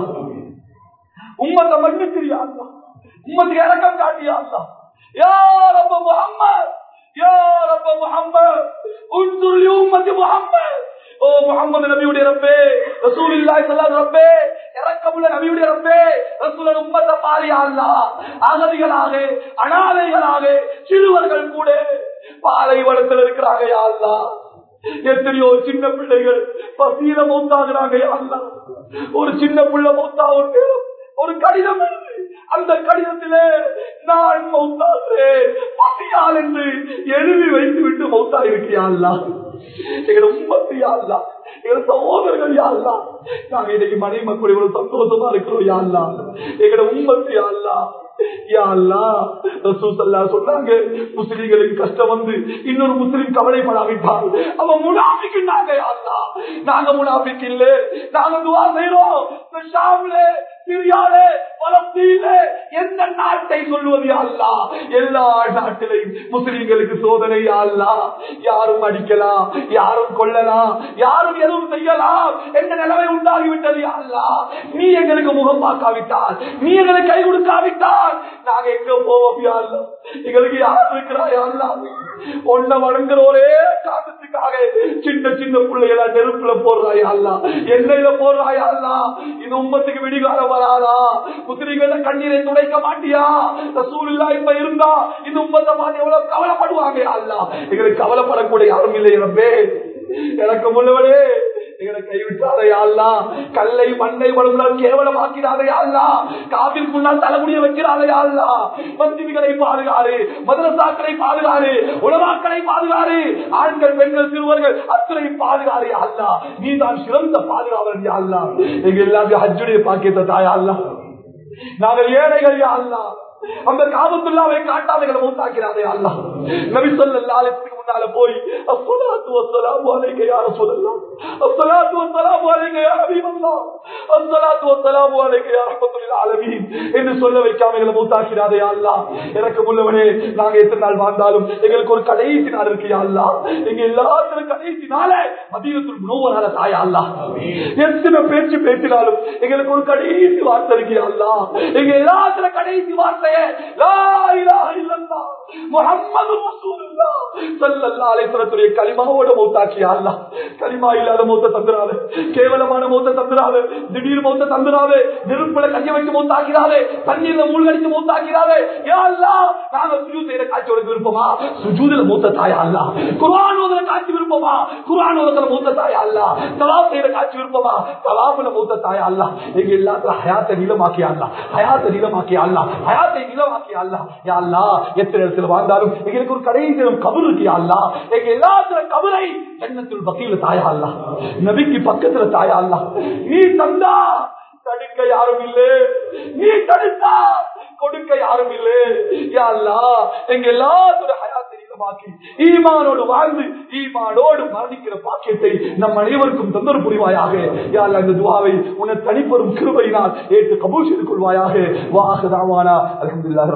உம்மத்தை மன்னிச்சிரியா அல்லா உம்மத்துக்கு இறக்கம் காட்டியா அல்லா யா ரப்ப முஹம்மத் யா ரப்ப முஹம்மத் உன்துர் லி உம்மத்தி முஹம்மத் ஓ முகமது நபியுடைய ரப்பே ரசூலுல்லாஹி ஸல்லல்லாஹு ரப்பே இரக்கமுள்ள நபியுடைய ரப்பே ரசூலுல்லாஹி உம்மத்த பாரியா அல்லாஹ் அகதிகளாக அனாதைகளாக சிறுவர்கள் கூட பாலைவனத்தில் இருக்கிறாங்க யா அல்லாஹ் எத்தனையோ சின்ன பிள்ளைகள் பசியில மௌத்தாகிறாங்க யா அல்லாஹ் ஒரு சின்ன பிள்ளை மௌத்தா ஒரு நேரம் ஒரு கடிதம் எழுது அந்த கடிதத்திலே நான் மௌத்தாகிறேன் பசியால் என்று எழுதி வைத்து விட்டு மௌத்தா இருக்கியா அல்லாஹ் எங்களை உண்மத்து யாழ்லா எங்களை சகோதரர்கள் யாழ்லா நாங்க இன்னைக்கு மனைவி மக்கள் இவ்வளவு சந்தோஷமா இருக்கிறோம் யாழ்லா எங்களை உண்மத்து யாழ்லா சொன்னாங்க முஸ்லிம்களுக்கு கஷ்டம் வந்து இன்னொரு முஸ்லிம் கவலைப்படாவிட்டால் அவன் முனாபிக்கு நாங்க யாழ்லா நாங்க முனாபிக்கு இல்ல நாங்க துவா செய்யறோம் ஷாம்ல சிரியாலே பலஸ்தீனே எந்த நாட்டை சொல்வது அல்லா எல்லா நாட்டிலையும் முஸ்லிம்களுக்கு சோதனை அல்லா யாரும் அடிக்கலாம் யாரும் கொள்ளலாம் யாரும் எதுவும் செய்யலாம் என்ற நிலைமை உண்டாகிவிட்டது அல்லா நீ எங்களுக்கு முகம் பார்க்காவிட்டால் நீ எங்களுக்கு கை கொடுக்காவிட்டால் நாங்க எங்க போவோம் யாழ்லா எங்களுக்கு யார் இருக்கிறா யாழ்லா ஒன்ன வணங்குற ஒரே காரணத்துக்காக சின்ன சின்ன பிள்ளைகளா நெருப்புல போடுறாயா அல்லா எண்ணெயில போடுறாயா அல்லா இது உம்மத்துக்கு விடிகாலம் வராதா முஸ்லிம்கள கண்ணீரை துடைக்க மாட்டியா ரசூலுல்லா இப்ப இருந்தா இந்த உம்மத்தை பார்த்து எவ்வளவு கவலைப்படுவாங்க அல்லா எங்களுக்கு கவலைப்படக்கூடிய யாரும் இல்லை ரப்பே எனக்கு முன்னவனே எங்களை கைவிட்டாரே அல்லா கல்லை மண்ணை வளர்ந்தால் கேவலமாக்கிறாரே அல்லா காவிரி முன்னால் தலைமுடிய வைக்கிறாரே அல்லா மந்திரிகளை பாதுகாரு மதரசாக்களை பாதுகாரு உலமாக்களை பாதுகாரு ஆண்கள் பெண்கள் சிறுவர்கள் அத்தனை பாதுகாரு அல்லா நீ தான் சிறந்த பாதுகாவல் அல்லா எங்க எல்லாமே ஹஜ்ஜுடைய பாக்கியத்தை தாயா அல்லா நாங்கள் ஏழைகள் யா அல்லா அந்த காபத்துள்ளாவை காட்டாதைகளை மூத்தாக்கிறாரே அல்லா நபி சொல்லல்லாலத்துக்கு முன்னால போய் அஸ்ஸலாத்து வஸ்ஸலாமு அலைக்க யா ரசூலல்லாஹ் அஸ்ஸலாத்து வஸ்ஸலாமு அலைக்க யா ஹபீபல்லாஹ் அஸ்ஸலாத்து வஸ்ஸலாமு அலைக்க யா ரஹ்மத்துல் ஆலமீன் என்று சொல்ல வைக்காம எங்களை மூத்தாக்கிறாரே அல்லா எனக்கு உள்ளவனே நாங்க எத்தனை நாள் வாழ்ந்தாலும் எங்களுக்கு ஒரு கடைசி நாள் இருக்கு யா அல்லா எங்க எல்லாத்திலும் கடைசி நாள மதியத்தில் முனவரால தாயா அல்லா எத்தனை பேச்சு பேசினாலும் எங்களுக்கு ஒரு கடைசி வார்த்தை இருக்கு யா அல்லா எங்க எல்லாத்துல கடைசி வார்த்தைய லா இலாஹ இல்லல்லாஹ் முஹம்மது ரசூலுல்லாஹ் ஸல்லல்லாஹு அலைஹி வஸல்லத்துடைய கலிமாவோட மௌத்தாக்கியா அல்லாஹ் கலிமா இல்லாத மௌத்த தந்துறாதே கேவலமான மௌத்த தந்துறாதே திடீர் மௌத்த தந்துறாதே நெருப்புல கைய வச்சு மௌத்தாக்கிறாதே தண்ணீர்ல மூழ்கடிச்சு மௌத்தாக்கிறாதே யா அல்லாஹ் நாங்க சுஜூத் செய்யற காட்சி உனக்கு விருப்பமா சுஜூதுல மௌத்த தாயா அல்லாஹ் குர்ஆன் ஓதுற காட்சி விருப்பமா குர்ஆன் ஓதுற மௌத்த தாயா அல்லாஹ் தவாப் செய்யற காட்சி விருப்பமா தவாப்ல மௌத்த தாயா அல்லாஹ் எங்க எல்லாத்துல ஹயாத்தை நீளமாக்கியா அல்லாஹ் ஹயாத்தை நீளமாக்கியா அல்லாஹ் ஹயாத்தை நீளமாக்கியா அல்லாஹ் யா அல்லாஹ் எத்தனை இடத்துல வாழ்ந்தாலும் எங்களுக்கு ஒரு கடைசி கபர் இருக்கு யா அல்லாஹ் எங்க எல்லாத்துல கபரை எண்ணத்தில் பக்கியில தாயா அல்லாஹ் நபிக்கு பக்கத்துல தாயா அல்லாஹ் நீ தந்தா தடுக்க யாரும் இல்லை நீ தடுத்தா கொடுக்க யாரும் இல்லை யா அல்லாஹ் எங்க எல்லாத்தோட ஹயாத்தை நீளமாக்கி ஈமானோடு வாழ்ந்து ஈமானோடு மரணிக்கிற பாக்கியத்தை நம் அனைவருக்கும் தொந்தரவு புரிவாயாக யா அல்லாஹ் இந்த துவாவை உன்னை தனிப்பெரும் கிருபையினால் ஏற்று கபூல் செய்து கொள்வாயாக வாஹதாவானா அல்ஹம்துலில்லாஹ்